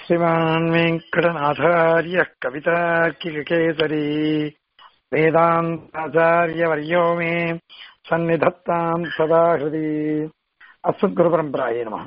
श्रीमान् वेङ्कटनाथार्यः कवितार्किककेसरी वेदान्ताचार्यवर्यो मे सन्निधत्ताम् सदा हृदि அஸ்மத்குருபரம்பராயே நம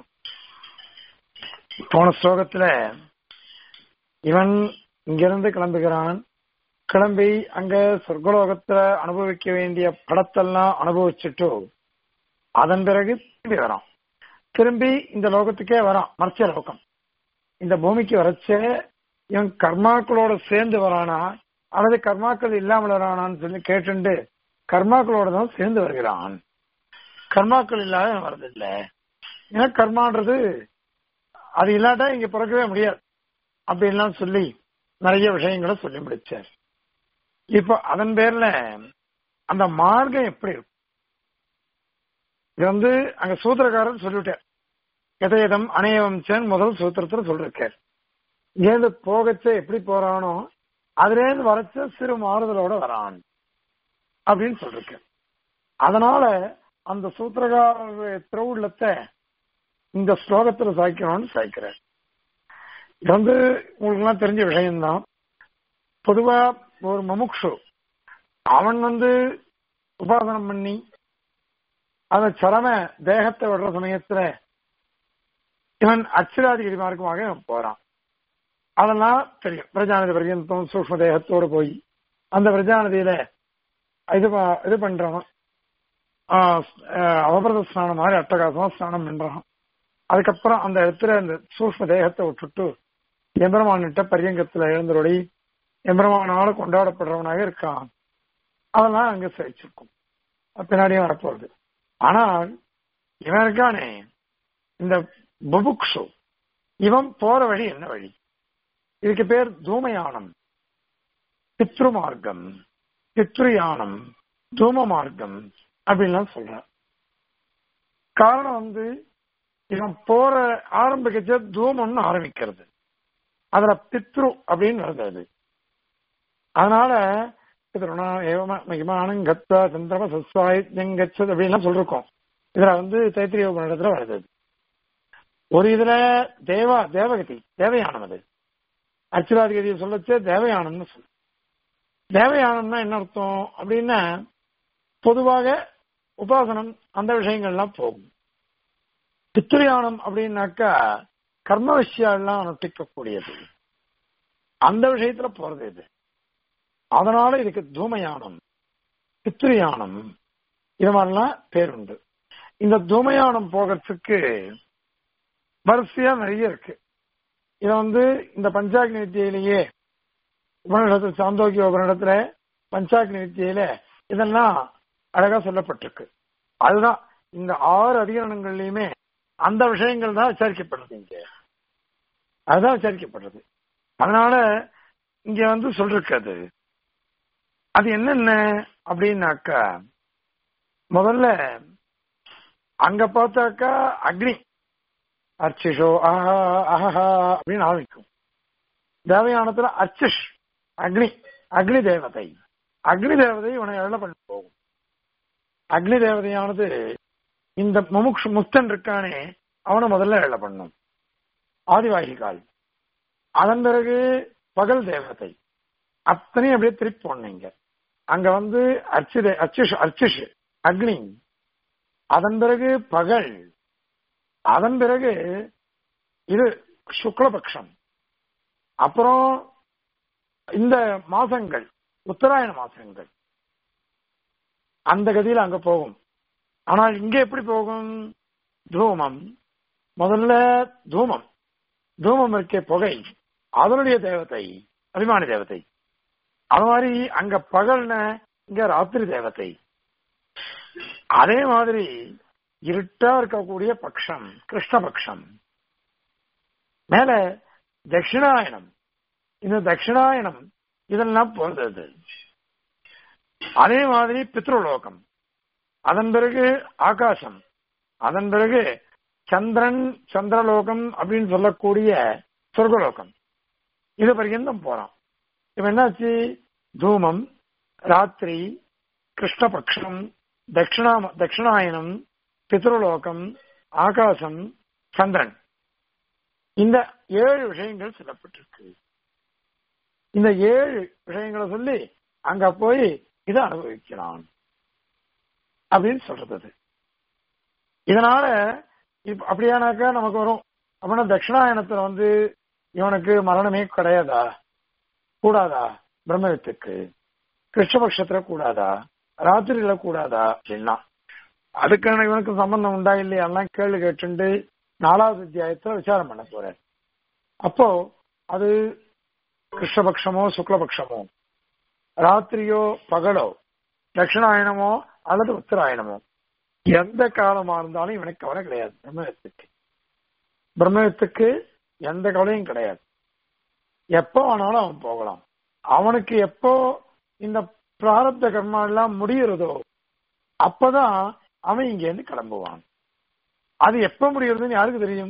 போன ஸ்லோகத்துல இவன் இங்கிருந்து கிளம்புகிறான் கிளம்பி அங்க சொர்க்கலோகத்துல அனுபவிக்க வேண்டிய படத்தெல்லாம் அனுபவிச்சுட்டு அதன் பிறகு திரும்பி வரான் திரும்பி இந்த லோகத்துக்கே வரான் மர்ச்ச லோகம் இந்த பூமிக்கு வரச்ச இவன் கர்மாக்களோட சேர்ந்து வரானா அல்லது கர்மாக்கள் இல்லாமல் வரானான்னு சொல்லி கேட்டுண்டு கர்மாக்களோட தான் சேர்ந்து வருகிறான் கர்மாக்கள் இல்லாத வரதில்லை ஏன்னா கர்மான்றது அது இல்லாட்டா இங்க பிறக்கவே முடியாது அப்படின்லாம் சொல்லி நிறைய விஷயங்களை சொல்லி முடிச்சார் இப்ப அதன் பேர்ல அந்த மார்க்கம் எப்படி இருக்கும் இது வந்து அங்க சூத்திரக்காரன் சொல்லிவிட்டார் எதேதம் அநேவம்சன் முதல் சூத்திரத்துல சொல்லிருக்கார் இங்கேருந்து போகச்ச எப்படி போறானோ அதுல இருந்து வரச்ச சிறு மாறுதலோட வரான் அப்படின்னு சொல்லிருக்க அதனால அந்த சூத்திரகார திருவுள்ளத்தை இந்த ஸ்லோகத்துல சாய்க்கணும்னு சாய்க்கிறார் இது வந்து உங்களுக்கு எல்லாம் தெரிஞ்ச விஷயம்தான் பொதுவா ஒரு மமுக்ஷு அவன் வந்து உபாசனம் பண்ணி அந்த சரம தேகத்தை விடுற சமயத்துல இவன் அச்சிராதிகிரி மார்க்கமாக போறான் அதெல்லாம் தெரியும் பிரஜாநதி பர்யந்தம் சூக்ம தேகத்தோடு போய் அந்த பிரஜாநதியில இது இது பண்றவன் அவபிரத ஸ்நானம் மாதிரி அட்டகாசமா ஸ்நானம் பண்றான் அதுக்கப்புறம் அந்த இடத்துல அந்த சூக்ம தேகத்தை விட்டுட்டு எம்பெருமான்கிட்ட பரியங்கத்துல எழுந்தருடைய எம்பெருமானால கொண்டாடப்படுறவனாக இருக்கான் அதெல்லாம் அங்க சிரிச்சிருக்கும் பின்னாடியும் வரப்போகுது ஆனால் இவன் இருக்கானே இந்த புபுக்ஷு இவன் போற வழி என்ன வழி இதுக்கு பேர் தூமயானம் பித்ரு மார்க்கம் பித்ருயானம் தூம மார்க்கம் அப்படின்லாம் சொல்ற காரணம் வந்து இவன் போற ஆரம்பிக்க தூமம்னு ஆரம்பிக்கிறது அதுல பித்ரு அப்படின்னு வருது அதனால மகிமானம் கத்தா சந்திரம சஸ்வாயுங்கச்சது அப்படின்லாம் சொல்லிருக்கோம் இதுல வந்து தைத்திரிய உபநிடத்துல வருது ஒரு இதுல தேவா தேவகதி தேவயானம் அது அர்ச்சராதிகதியை சொல்லச்சே தேவயானம்னு சொல்லு தேவயானம்னா என்ன அர்த்தம் அப்படின்னா பொதுவாக உபாசனம் அந்த விஷயங்கள்லாம் போகும் பித்ருயானம் அப்படின்னாக்கா கர்ம விஷயம்லாம் அனுஷ்டிக்கக்கூடியது அந்த விஷயத்துல போறது இது அதனால இதுக்கு தூமயானம் பித்ருயானம் இது மாதிரிலாம் பேருண்டு இந்த தூமயானம் போகிறதுக்கு வரிசையா நிறைய இருக்கு இத வந்து இந்த பஞ்சாக்னி வித்தியிலேயே உபனிடத்துல சாந்தோக்கிய உபனிடத்துல பஞ்சாக்னி வித்தியில இதெல்லாம் அழகா சொல்லப்பட்டிருக்கு அதுதான் இந்த ஆறு அதிகரணங்கள்லயுமே அந்த விஷயங்கள் தான் விசாரிக்கப்படுறது இங்க அதுதான் விசாரிக்கப்படுறது அதனால இங்க வந்து சொல்றது அது என்னென்ன அப்படின்னாக்கா முதல்ல அங்க பார்த்தாக்கா அக்னி அர்ச்சிஷோ ஆஹா அஹஹா அப்படின்னு ஆரம்பிக்கும் தேவயானத்துல அர்ச்சிஷ் அக்னி அக்னி தேவதை அக்னி தேவதை இவனை எழ பண்ணி போகும் அக்னி தேவதையானது இந்த முமுக்ஷு முக்தன் இருக்கானே அவனை முதல்ல எழ பண்ணும் ஆதிவாகிகால் அதன் பிறகு பகல் தேவதை அத்தனையும் அப்படியே திருப்பி போனீங்க அங்க வந்து அர்ச்சிதே அர்ச்சிஷ் அர்ச்சிஷ் அக்னி அதன் பிறகு பகல் அதன் பிறகு இது சுக்லபக்ஷம் அப்புறம் இந்த மாசங்கள் உத்தராயண மாசங்கள் அந்த கதியில் அங்க போகும் ஆனால் இங்க எப்படி போகும் தூமம் முதல்ல தூமம் தூமம் இருக்கே புகை அதனுடைய தேவதை அபிமானி தேவதை அது மாதிரி அங்க பகல்ன இங்க ராத்திரி தேவதை அதே மாதிரி இருட்டா இருக்கக்கூடிய பட்சம் கிருஷ்ணபக்ஷம் மேல தட்சிணாயனம் இந்த தட்சிணாயனம் இதெல்லாம் போறது அதே மாதிரி பித்ருலோகம் அதன் பிறகு ஆகாசம் அதன் பிறகு சந்திரன் சந்திரலோகம் அப்படின்னு சொல்லக்கூடிய சொர்க்கலோகம் இது பர்யந்தம் போறான் இப்ப என்னாச்சு தூமம் ராத்திரி கிருஷ்ணபக்ஷம் தட்சிணா தட்சிணாயனம் பித்ருலோகம் ஆகாசம் சந்திரன் இந்த ஏழு விஷயங்கள் சொல்லப்பட்டிருக்கு இந்த ஏழு விஷயங்களை சொல்லி அங்க போய் இதை அனுபவிக்கிறான் அப்படின்னு சொல்றது அது. இதனால இப்ப அப்படியானாக்கா நமக்கு வரும் அப்படின்னா தட்சிணாயனத்துல வந்து இவனுக்கு மரணமே கிடையாதா கூடாதா பிரம்மவித்துக்கு கிருஷ்ணபக்ஷத்துல கூடாதா ராத்திரியில கூடாதா அப்படின்னா அதுக்கான இவனுக்கு சம்பந்தம் உண்டா இல்லையா எல்லாம் கேள்வி கேட்டுண்டு நாலாவது அத்தியாயத்துல விசாரம் பண்ண போறார் அப்போ அது கிருஷ்ணபக்ஷமோ சுக்லபக்ஷமோ ராத்திரியோ பகலோ தட்சிணாயனமோ அல்லது உத்தராயணமோ எந்த காலமா இருந்தாலும் இவனுக்கு கவலை கிடையாது பிரம்மத்துக்கு பிரம்மத்துக்கு எந்த கவலையும் கிடையாது எப்போ ஆனாலும் அவன் போகலாம் அவனுக்கு எப்போ இந்த பிராரப்த கர்மா எல்லாம் முடிகிறதோ அப்பதான் அவன் இங்க இருந்து கிளம்புவான் அது எப்ப முடிகிறதுன்னு யாருக்கு தெரியும்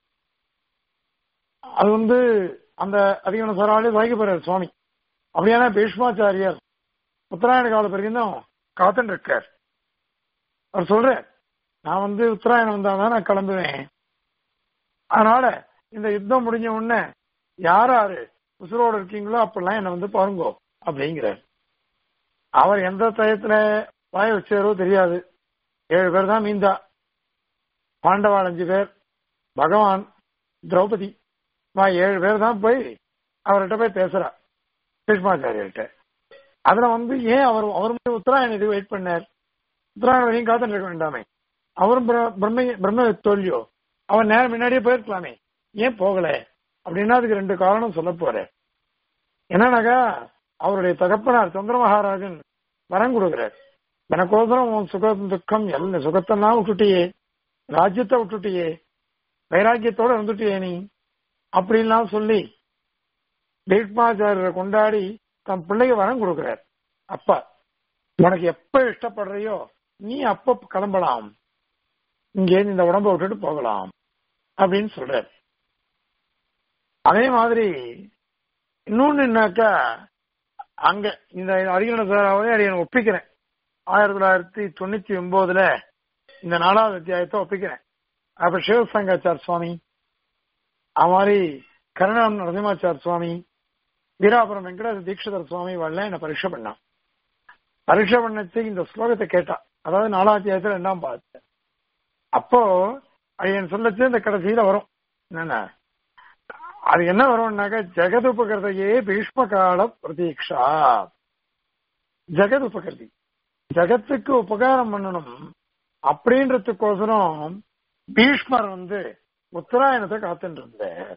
அது வந்து அந்த அதிகமான சராளி வைகப்படுறார் சுவாமி அப்படியான பீஷ்மாச்சாரியர் உத்தராயண கால வரைக்கும் காத்துட்டு இருக்கார் அவர் சொல்றார் நான் வந்து உத்தராயணம் வந்தாதான் நான் கிளம்புவேன் அதனால இந்த யுத்தம் முடிஞ்ச உடனே யார் யாரு உசுரோடு இருக்கீங்களோ அப்பெல்லாம் என்ன வந்து பாருங்கோ அப்படிங்கிறார் அவர் எந்த டயத்துல வாய வச்சாரோ தெரியாது ஏழு பேர் தான் மீந்தா பாண்டவாள் அஞ்சு பேர் பகவான் திரௌபதி வா ஏழு பேர் தான் போய் அவர்கிட்ட போய் பேசுறா பீஷ்மாச்சாரியர்கிட்ட அதுல வந்து ஏன் அவர் அவர் மட்டும் உத்தராயண இது வெயிட் பண்ணார் உத்தராயண வரையும் காத்துட்டு இருக்க வேண்டாமே அவரும் பிர- பிரம்ம பிரம்ம தோல்வியோ அவன் நேரம் முன்னாடியே போயிருக்கலாமே ஏன் போகல அப்படின்னா அதுக்கு ரெண்டு காரணம் சொல்ல போறேன் என்னன்னாக்கா அவருடைய தகப்பனார் சந்திர மகாராஜன் வரம் கொடுக்கிறார் எனக்கோசரம் உன் சுகம் துக்கம் எல்ல சுகத்தெல்லாம் விட்டுட்டியே ராஜ்யத்தை விட்டுட்டியே வைராக்கியத்தோட இருந்துட்டியே நீ அப்படின்லாம் சொல்லி பீஷ்மாச்சாரியரை கொண்டாடி தன் பிள்ளைக்கு வரம் கொடுக்கிறார் அப்பா உனக்கு எப்ப இஷ்டப்படுறியோ நீ அப்ப கிளம்பலாம் இங்கே இந்த உடம்ப விட்டுட்டு போகலாம் அப்படின்னு சொல்றார் அதே மாதிரி இன்னொன்னு என்னாக்கா அங்க இந்த அரியண சாராவே அடியனை ஒப்பிக்கிறேன் ஆயிரத்தி தொள்ளாயிரத்தி தொண்ணூத்தி ஒன்பதுல இந்த நாலாவது அத்தியாயத்தை ஒப்பிக்கிறேன் அப்ப சிவசங்காச்சார் சுவாமி அது மாதிரி கருணாம் நரசிம்மாச்சார் சுவாமி வீராபுரம் வெங்கடேச தீட்சிதர் சுவாமி வரல என்ன பரீட்சை பண்ணான் பரீட்சை பண்ணச்சு இந்த ஸ்லோகத்தை கேட்டான் அதாவது நாலாம் அத்தியாயத்துல ரெண்டாம் பார்த்தேன் அப்போ அடியன் சொல்லச்சு இந்த கடைசியில வரும் என்னன்னா அது என்ன வரும்னாக்க ஜெகத் உபகிருதையே பீஷ்ம கால பிரதீக்ஷா ஜெகத் உபகிருதி ஜெகத்துக்கு உபகாரம் பண்ணணும் அப்படின்றதுக்கோசரம் பீஷ்மர் வந்து உத்தராயணத்தை காத்துட்டு இருந்தார்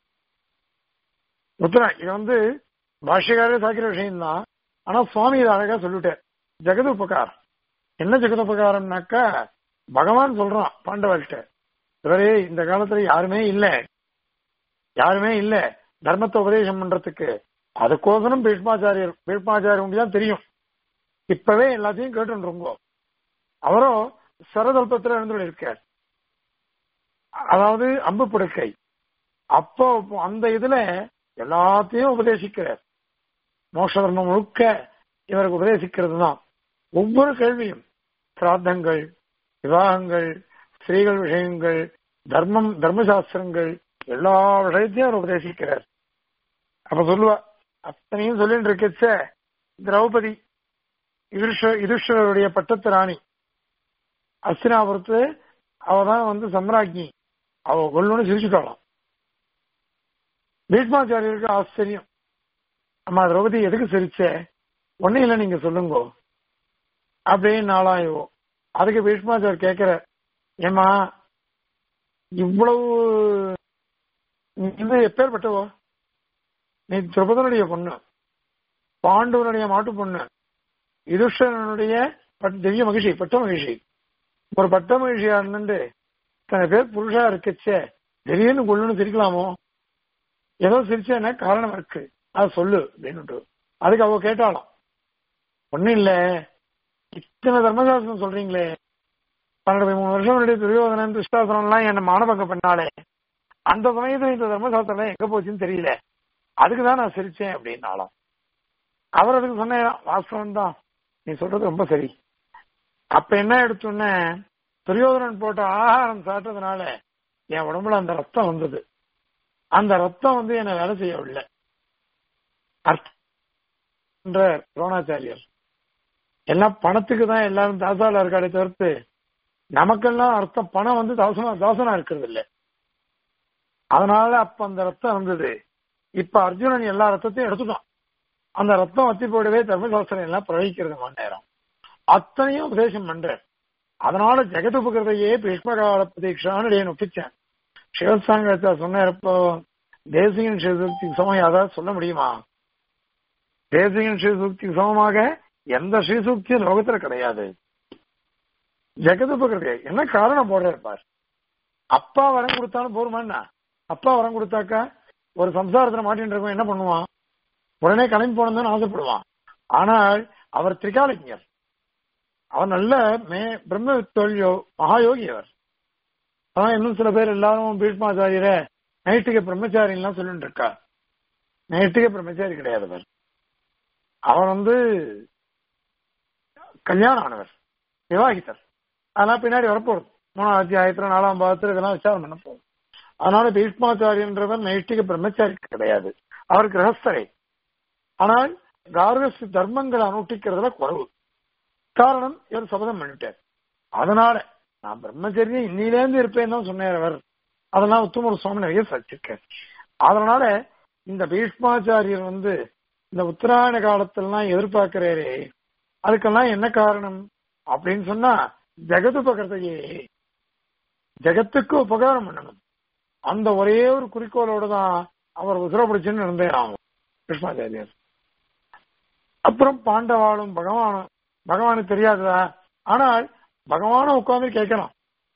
உத்தரா இது வந்து பாஷ்யக்காரே சாக்கிற விஷயம்தான் ஆனா சுவாமி இதை அழகா சொல்லிட்டார் ஜெகத் உபகாரம் என்ன ஜெகத் உபகாரம்னாக்கா பகவான் சொல்றான் பாண்டவர்கிட்ட இவரே இந்த காலத்துல யாருமே இல்ல யாருமே இல்ல தர்மத்தை உபதேசம் பண்றதுக்கு அதுக்கோசரம் பீஷ்மாச்சாரியர் பீஷ்மாச்சாரியர் தான் தெரியும் இப்பவே எல்லாத்தையும் கேட்டுருங்கோ அவரும் சரதல்பத்துல இருந்து இருக்கார் அதாவது அம்பு படுக்கை அப்போ அந்த இதுல எல்லாத்தையும் உபதேசிக்கிறார் மோட்ச தர்மம் முழுக்க இவருக்கு உபதேசிக்கிறது தான் ஒவ்வொரு கேள்வியும் சிராத்தங்கள் விவாகங்கள் ஸ்திரீகள் விஷயங்கள் தர்மம் தர்மசாஸ்திரங்கள் எல்லா விஷயத்தையும் அவர் உபதேசிக்கிறார் அப்ப சொல்லுவா அத்தனையும் சொல்லிட்டு இருக்கச்ச திரௌபதி யுதிஷ்ட யுதிஷ்டருடைய பட்டத்து ராணி அஸ்தினாபுரத்து அவதான் வந்து சம்ராஜ்ஞி அவ கொள்ளுன்னு சிரிச்சுட்டாளாம் பீஷ்மாச்சாரியருக்கு ஆச்சரியம் அம்மா திரௌபதி எதுக்கு சிரிச்ச ஒன்னும் இல்லை நீங்க சொல்லுங்கோ அப்படின்னு நாளாயோ அதுக்கு பீஷ்மாச்சார் கேட்கிற ஏமா இவ்வளவு நீ வந்து எப்பேற்பட்டவோ நீ திரௌபதனுடைய பொண்ணு பாண்டவனுடைய மாட்டு பொண்ணு யுதிஷ்டனுடைய பட்- திவ்ய மகிழ்ச்சி பட்ட மகிழ்ச்சி ஒரு பட்ட மகிழ்ச்சியா இருந்துட்டு இத்தனை பேர் புருஷா இருக்கச்சே திடீர்னு கொள்ளுன்னு சிரிக்கலாமோ ஏதோ சிரிச்சேன்னா காரணம் இருக்கு அது சொல்லு அப்படின்னுட்டு அதுக்கு அவ கேட்டாலும் ஒண்ணும் இல்ல இத்தனை தர்மசாஸ்திரம் சொல்றீங்களே பன்னெண்டு மூணு வருஷம் முன்னாடி துரியோதனன் துஷ்டாசனம் எல்லாம் என்ன மானபங்கம் பண்ணாலே அந்த சமயத்துல இந்த தர்மசாஸ்திரம் எல்லாம் எங்க போச்சுன்னு தெரியல அதுக்கு தான் நான் சிரிச்சேன் அப்படின்னாலும் அவர் அதுக்கு சொன்னேன் வாஸ்தவம் தான் நீ சொல்றது ரொம்ப சரி அப்ப என்ன எடுத்தோன்னே துரியோதனன் போட்ட ஆகாரம் சாப்பிட்டதுனால என் உடம்புல அந்த ரத்தம் வந்தது அந்த ரத்தம் வந்து என்ன வேலை செய்யவில்லை என்ற துரோணாச்சாரியர் எல்லாம் பணத்துக்கு தான் எல்லாரும் தாசால இருக்காடே தவிர்த்து நமக்கெல்லாம் அர்த்தம் பணம் வந்து தாசனா தாசனா இருக்கிறது இல்லை அதனால அப்ப அந்த ரத்தம் இருந்தது இப்ப அர்ஜுனன் எல்லா ரத்தத்தையும் எடுத்துட்டான் அந்த ரத்தம் வத்தி போயிடவே தர்மசாஸ்திரம் எல்லாம் பிரவகிக்கிறது மணி நேரம் அத்தனையும் உபதேசம் பண்ற அதனால ஜெகதுபகிருதையே பீஷ்மகால பிரதீட்சான்னு ஒப்பிச்சேன் சிவசாங்கத்தை சொன்னப்போ தேசிகன் சிவசக்திக்கு சமம் யாராவது சொல்ல முடியுமா தேசிகன் ஸ்ரீசூக்திக்கு சமமாக எந்த ஸ்ரீசூக்தியும் லோகத்துல கிடையாது ஜெகதுபகிருதை என்ன காரணம் போடுறாரு பார் அப்பா வரம் கொடுத்தாலும் போருமான்னா அப்பா வரம் கொடுத்தாக்கா ஒரு சம்சாரத்துல மாட்டின்னு இருக்கோம் என்ன பண்ணுவான் உடனே கிளம்பி போனதுன்னு ஆசைப்படுவான் ஆனால் அவர் திரிகாலிஞர் அவர் நல்ல மே பிரம்ம தொழியோ மகாயோகி அவர் அதான் இன்னும் சில பேர் எல்லாரும் பீஷ்மாச்சாரியர நைட்டுக்கு பிரம்மச்சாரிலாம் சொல்லிட்டு இருக்கா நைட்டுக்கு பிரம்மச்சாரி கிடையாது அவர் அவர் வந்து கல்யாணம் ஆனவர் விவாகித்தர் அதெல்லாம் பின்னாடி வரப்போகுது மூணாம் அத்தியாயத்துல நாலாம் பாகத்துல இதெல்லாம் விசாரம் பண்ண போகுது அதனால பீஷ்மாச்சாரியன்றவர் நைஷ்டிக பிரம்மச்சாரி கிடையாது அவர் கிரகஸ்தரை ஆனால் கார்கஸ் தர்மங்களை அனுஷ்டிக்கிறதுல குறவு காரணம் இவர் சபதம் பண்ணிட்டார் அதனால நான் பிரம்மச்சரியம் இன்னிலேருந்து இருப்பேன் தான் சொன்னார் அவர் அதெல்லாம் உத்தமர் சுவாமி நிறைய சச்சிருக்கார் அதனால இந்த பீஷ்மாச்சாரியர் வந்து இந்த உத்தராயண காலத்திலாம் எதிர்பார்க்கிறாரே அதுக்கெல்லாம் என்ன காரணம் அப்படின்னு சொன்னா ஜெகதுபகரதையே ஜெகத்துக்கு உபகாரம் பண்ணணும் அந்த ஒரே ஒரு குறிக்கோளோட தான் அவர் உசுரப்பிடிச்சுன்னு இருந்தாராம் கிருஷ்ணாச்சாரியர் அப்புறம் பாண்டவாளும் பகவானும் பகவானுக்கு தெரியாததா ஆனால் பகவானும் உட்கார்ந்து கேட்கலாம்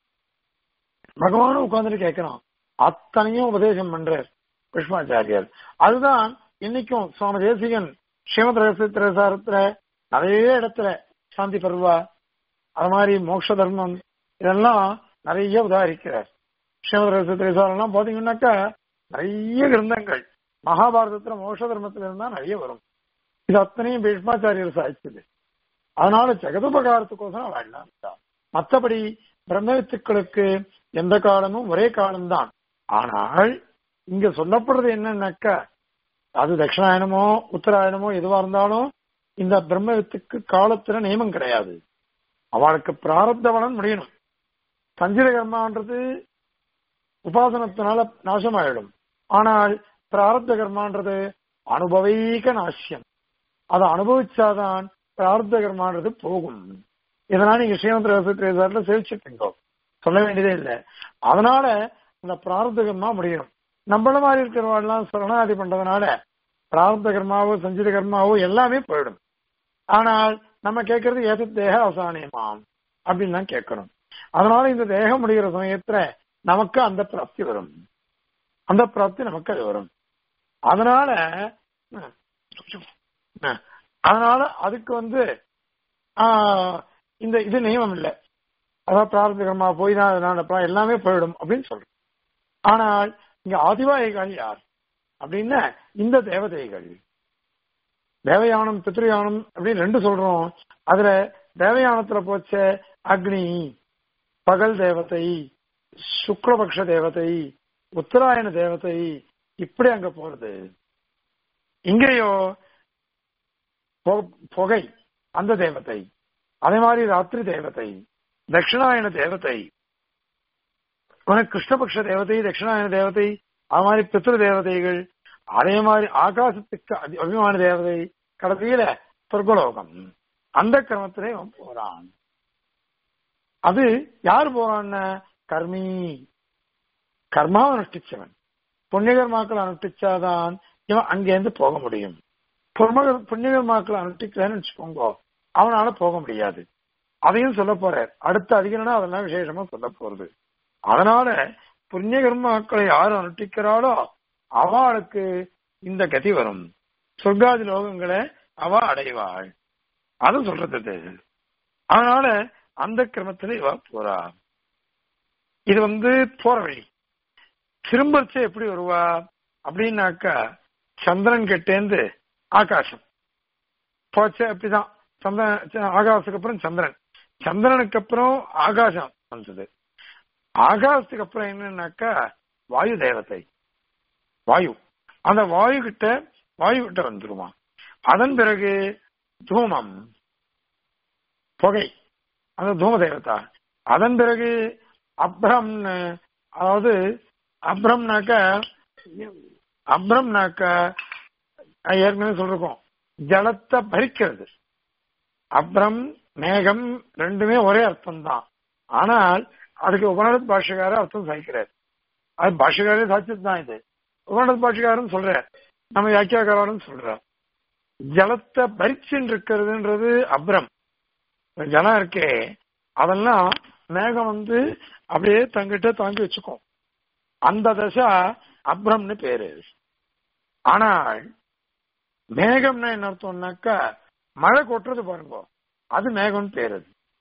பகவானும் உட்கார்ந்து கேட்கலாம் அத்தனையும் உபதேசம் பண்றார் கிருஷ்ணாச்சாரியர் அதுதான் இன்னைக்கும் சுவாமி தேசிகன் ஸ்ரீமத் ரகசியத்திரசாரத்துல நிறைய இடத்துல சாந்தி பருவா அது மாதிரி மோட்ச தர்மம் இதெல்லாம் நிறைய உதாரிக்கிறார் ஸ்ரீமத் ரகசியத்திரசாரம் எல்லாம் பாத்தீங்கன்னாக்கா நிறைய கிரந்தங்கள் மகாபாரதத்துல மோட்ச தர்மத்துல இருந்தா நிறைய வரும் இது அத்தனையும் பீஷ்மாச்சாரியர் சாதிச்சது அதனால ஜெகதுபகாரத்துக்கோசரம் வாழலாம் மற்றபடி பிரம்மவித்துக்களுக்கு எந்த காலமும் ஒரே காலம்தான் ஆனால் இங்க சொல்லப்படுறது என்னன்னாக்கா அது தட்சிணாயனமோ உத்தராயணமோ எதுவா இருந்தாலும் இந்த பிரம்மவித்துக்கு காலத்துல நியமம் கிடையாது அவளுக்கு பிராரப்த பலன் முடியணும் சஞ்சித கர்மான்றது உபாசனத்தினால நாசமாயிடும் ஆனால் பிராரப்த கர்மான்றது அனுபவீக நாசியம் அதை அனுபவிச்சாதான் பிரார்த்த கர்மான்றது போகும் இதனால நீங்க ஸ்ரீமந்த் ரகசியத்திரேசாரில சேவிச்சுட்டீங்க சொல்ல வேண்டியதே இல்லை அதனால இந்த பிரார்த்த கர்மா முடியணும் நம்மள மாதிரி இருக்கிறவாள்லாம் சரணாதி பண்றதுனால பிரார்த்த கர்மாவோ சஞ்சித கர்மாவோ எல்லாமே போயிடும் ஆனால் நம்ம கேட்கறது ஏத தேக அவசானியமாம் அப்படின்னு தான் கேட்கணும் அதனால இந்த தேகம் முடிகிற சமயத்துல நமக்கு அந்த பிராப்தி வரும் அந்த பிராப்தி நமக்கு அது வரும் அதனால அதனால அதுக்கு வந்து இந்த இது நியமம் இல்லை அதாவது பிரார்த்தகரமா போய் தான் அதனால எல்லாமே போயிடும் அப்படின்னு சொல்றோம் ஆனால் இங்க ஆதிவாயிகள் யார் அப்படின்னா இந்த தேவதைகள் தேவயானம் பித்ருயானம் அப்படின்னு ரெண்டு சொல்றோம் அதுல தேவயானத்துல போச்ச அக்னி பகல் தேவதை சுக்லபக்ஷ தேவதை உத்தராயண தேவதை இப்படி அங்க போறது இங்கேயோ புகை அந்த தேவதை அதே மாதிரி ராத்திரி தேவதை தட்சிணாயன தேவதை கிருஷ்ணபக்ஷ தேவதை தட்சிணாயன தேவதை அது மாதிரி பித்ரு தேவதைகள் அதே மாதிரி ஆகாசத்துக்கு அபிமான தேவதை கடைசியில சொர்க்கலோகம் அந்த கிரமத்திலே அவன் போறான் அது யார் போறான்னு கர்மி கர்மாவை அனுஷ்டிச்சவன் புண்ணியகர்மாக்கள் அனுஷ்டிச்சாதான் இவன் அங்கேருந்து போக முடியும் புண்ணியகர்மாக்கள் அனுஷ்டிக்கலன்னு வச்சுக்கோங்க அவனால போக முடியாது அதையும் சொல்ல போறார் அடுத்த அதிகரனா அதெல்லாம் விசேஷமா சொல்ல போறது அதனால புண்ணிய கர்மாக்களை யாரு அனுஷ்டிக்கிறாளோ அவளுக்கு இந்த கதி வரும் சொர்க்காதி லோகங்களை அவ அடைவாள் அது சொல்றது அதனால அந்த கிரமத்துல இவ போறா இது வந்து போற வழி திரும்பச்சு எப்படி வருவா அப்படின்னாக்கா சந்திரன் கிட்டேந்து ஆகாசம் போச்ச அப்படிதான் சந்திரன் ஆகாசத்துக்கு அப்புறம் சந்திரன் சந்திரனுக்கு அப்புறம் ஆகாசம் வந்தது ஆகாசத்துக்கு அப்புறம் என்னன்னாக்கா வாயு தேவதை வாயு அந்த வாயு கிட்ட வாயு கிட்ட வந்துருமா அதன் பிறகு தூமம் புகை அந்த தூம தேவதா அதன் பிறகு அப்ரம்னு அதாவது அப்ரம்னாக்க அப்ரம்னாக்க ஏற்கனவே சொல்லிருக்கோம் ஜலத்தை பறிக்கிறது அப்ரம் மேகம் ரெண்டுமே ஒரே அர்த்தம் தான் ஆனால் அதுக்கு உபநடத் பாஷகார அர்த்தம் சாய்க்கிறார் அது பாஷகாரே சாய்ச்சது தான் இது உபநடத் பாஷகாரன் சொல்றார் நம்ம வியாக்கியாக்காரன் சொல்றார் ஜலத்தை பறிச்சுன்னு இருக்கிறதுன்றது அப்ரம் ஜலம் இருக்கே அதெல்லாம் மேகம் வந்து அப்படியே தங்கிட்ட தாங்கி வச்சுக்கும் அந்த தசை அப்ரம்னு பேரு ஆனால் மேகம்னா என்ன அர்த்தம்னாக்கா மழை கொட்டுறது பாருங்க அது மேகம்னு பேரு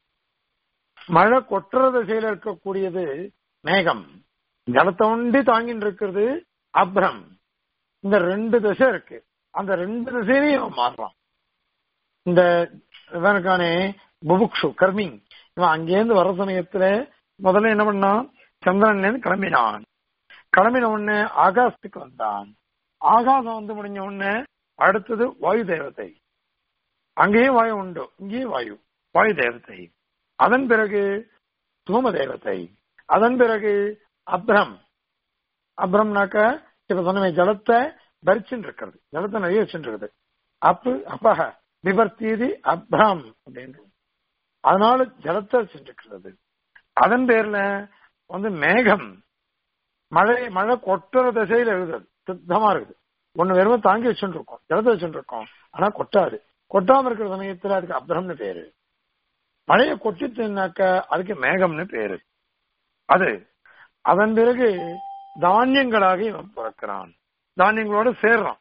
மழை கொட்டுற திசையில இருக்கக்கூடியது மேகம் ஜலத்தை ஒண்டி தாங்கிட்டு இருக்கிறது அப்ரம் இந்த ரெண்டு திசை இருக்கு அந்த ரெண்டு திசையிலையும் மாறுறான் இந்த இவனுக்கானே புபுக்ஷு கர்மி இவன் அங்கேருந்து வர சமயத்துல முதல்ல என்ன பண்ணான் சந்திரன் கிளம்பினான் கிளம்பின உடனே ஆகாசத்துக்கு வந்தான் ஆகாசம் வந்து முடிஞ்ச உடனே அடுத்தது வாயு தேவதை அங்கேயும் வாயு உண்டு இங்கேயும் வாயு வாயு தேவதை அதன் பிறகு தூம தேவதை அதன் பிறகு அப்ரம் அப்ரம்னாக்க இப்ப சொன்ன ஜலத்தை பரிச்சுன்னு இருக்கிறது ஜலத்தை நிறைய வச்சுட்டு இருக்குது அப்பு அப்பக விபர்த்தீதி அப்ரம் அப்படின்னு அதனால ஜலத்தை வச்சுருக்கிறது அதன் பேர்ல வந்து மேகம் மழை மழை கொட்டுற திசையில இருக்குது சுத்தமா இருக்குது ஒண்ணு வெறும் தாங்கி வச்சுட்டு இருக்கோம் ஜலத்தை வச்சுட்டு இருக்கோம் ஆனா கொட்டாது கொட்டாம இருக்கிற சமயத்துல அதுக்கு அப்ரம்னு பேரு மழையை கொட்டிச்சுனாக்க அதுக்கு மேகம்னு பேரு அது அதன் பிறகு தானியங்களாக இவன் பிறக்கிறான் தானியங்களோட சேர்றான்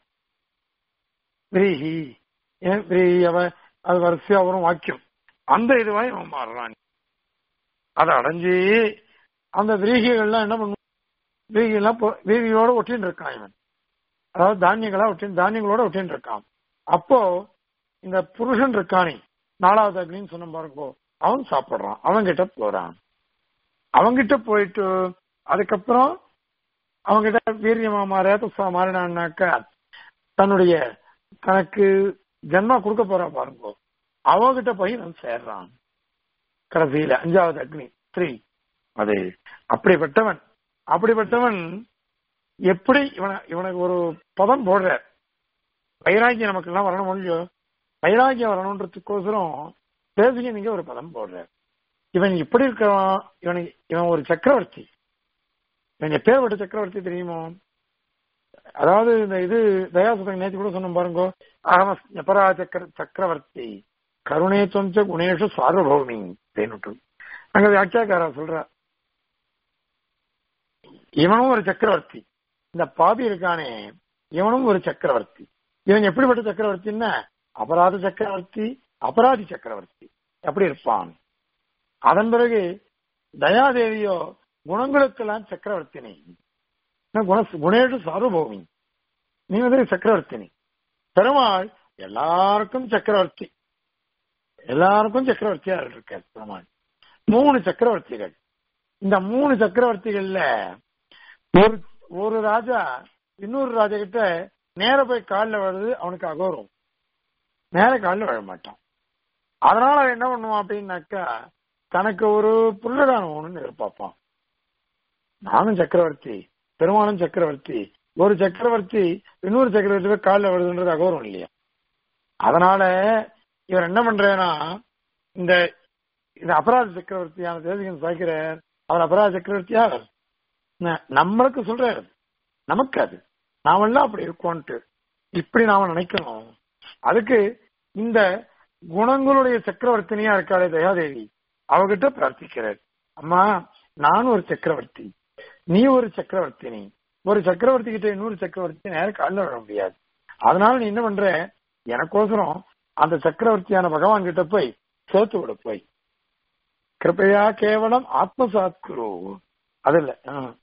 விரீஹி ஏன் விரீஹி அவன் அது வரிசையா வரும் வாக்கியம் அந்த இதுவாய் அவன் மாறுறான் அதை அடைஞ்சு அந்த விரீகிகள்லாம் என்ன பண்ணுவான் விரீகிலாம் விரீகிகளோட ஒட்டின்னு இருக்கான் இவன் அதாவது தானியங்களா ஒட்டி தானியங்களோட ஒட்டின்னு இருக்கான் அப்போ இந்த புருஷன் இருக்கானே நாலாவது அக்னின்னு சொன்ன பாருங்கோ அவன் சாப்பிடுறான் அவன்கிட்ட போறான் அவங்கிட்ட போயிட்டு அதுக்கப்புறம் அவங்கிட்ட வீரியமா மாற துசா மாறினான்னாக்கா தன்னுடைய தனக்கு ஜென்மா கொடுக்க போறா பாருங்கோ அவங்கிட்ட போய் நான் சேர்றான் கடைசியில அஞ்சாவது அக்னி த்ரீ அது அப்படிப்பட்டவன் அப்படிப்பட்டவன் எப்படி இவன இவனுக்கு ஒரு பதம் போடுற வைராக்கியம் நமக்கு எல்லாம் வரணும் இல்லையோ வைராக்கியம் வரணுன்றதுக்கோசரம் பேசுங்க நீங்க ஒரு பதம் போடுற இவன் இப்படி இருக்கிறான் இவனுக்கு இவன் ஒரு சக்கரவர்த்தி இவன் எப்பேற்பட்ட சக்கரவர்த்தி தெரியுமோ அதாவது இந்த இது தயாசுதன் நேற்று கூட சொன்ன பாருங்க அகம எப்பரா சக்கர சக்கரவர்த்தி கருணே தொஞ்ச குணேஷு சார்வபௌமி அப்படின்னு அங்க வியாக்கியாக்காரா சொல்ற இவனும் ஒரு சக்கரவர்த்தி இந்த பாபி இருக்கானே இவனும் ஒரு சக்கரவர்த்தி இவன் எப்படிப்பட்ட சக்கரவர்த்தின்னா அபராத சக்கரவர்த்தி அபராதி சக்கரவர்த்தி எப்படி இருப்பான் அதன் பிறகு தயாதேவியோ குணங்களுக்கெல்லாம் சக்கரவர்த்தினி குண குணேஷு சார்வபௌமி நீ வந்து சக்கரவர்த்தினி பெருமாள் எல்லாருக்கும் சக்கரவர்த்தி எல்லாருக்கும் சக்கரவர்த்தியா இருக்க பெருமாள் மூணு சக்கரவர்த்திகள் இந்த மூணு சக்கரவர்த்திகள்ல ஒரு ஒரு ராஜா இன்னொரு ராஜா கிட்ட நேர போய் காலில் விழுது அவனுக்கு அகோரம் நேர காலில் விழ மாட்டான் அதனால அவன் என்ன பண்ணுவான் அப்படின்னாக்கா தனக்கு ஒரு புருஷகாரம் ஒண்ணுன்னு எதிர்பார்ப்பான் நானும் சக்கரவர்த்தி பெருமானும் சக்கரவர்த்தி ஒரு சக்கரவர்த்தி இன்னொரு சக்கரவர்த்தி போய் காலில் விழுதுன்றது அகோரம் இல்லையா அதனால இவர் என்ன பண்றேன்னா இந்த இந்த அபராத சக்கரவர்த்தியான தேசிகன் சாய்க்கிறார் அவர் அபராத சக்கரவர்த்தியா நம்மளுக்கு சொல்றாரு நமக்கு அது நாமெல்லாம் அப்படி இருக்கோன்ட்டு இப்படி நாம நினைக்கணும் அதுக்கு இந்த குணங்களுடைய சக்கரவர்த்தினியா இருக்காளே தயாதேவி அவகிட்ட பிரார்த்திக்கிறார் அம்மா நான் ஒரு சக்கரவர்த்தி நீ ஒரு சக்கரவர்த்தினி ஒரு சக்கரவர்த்தி கிட்ட இன்னொரு சக்கரவர்த்தி நேரம் காலில் விட முடியாது அதனால நீ என்ன பண்ற எனக்கோசரம் அந்த சக்கரவர்த்தியான பகவான் கிட்ட போய் சேர்த்து விட போய் கிருப்பையா கேவலம் ஆத்மசாத் குரு அது இல்ல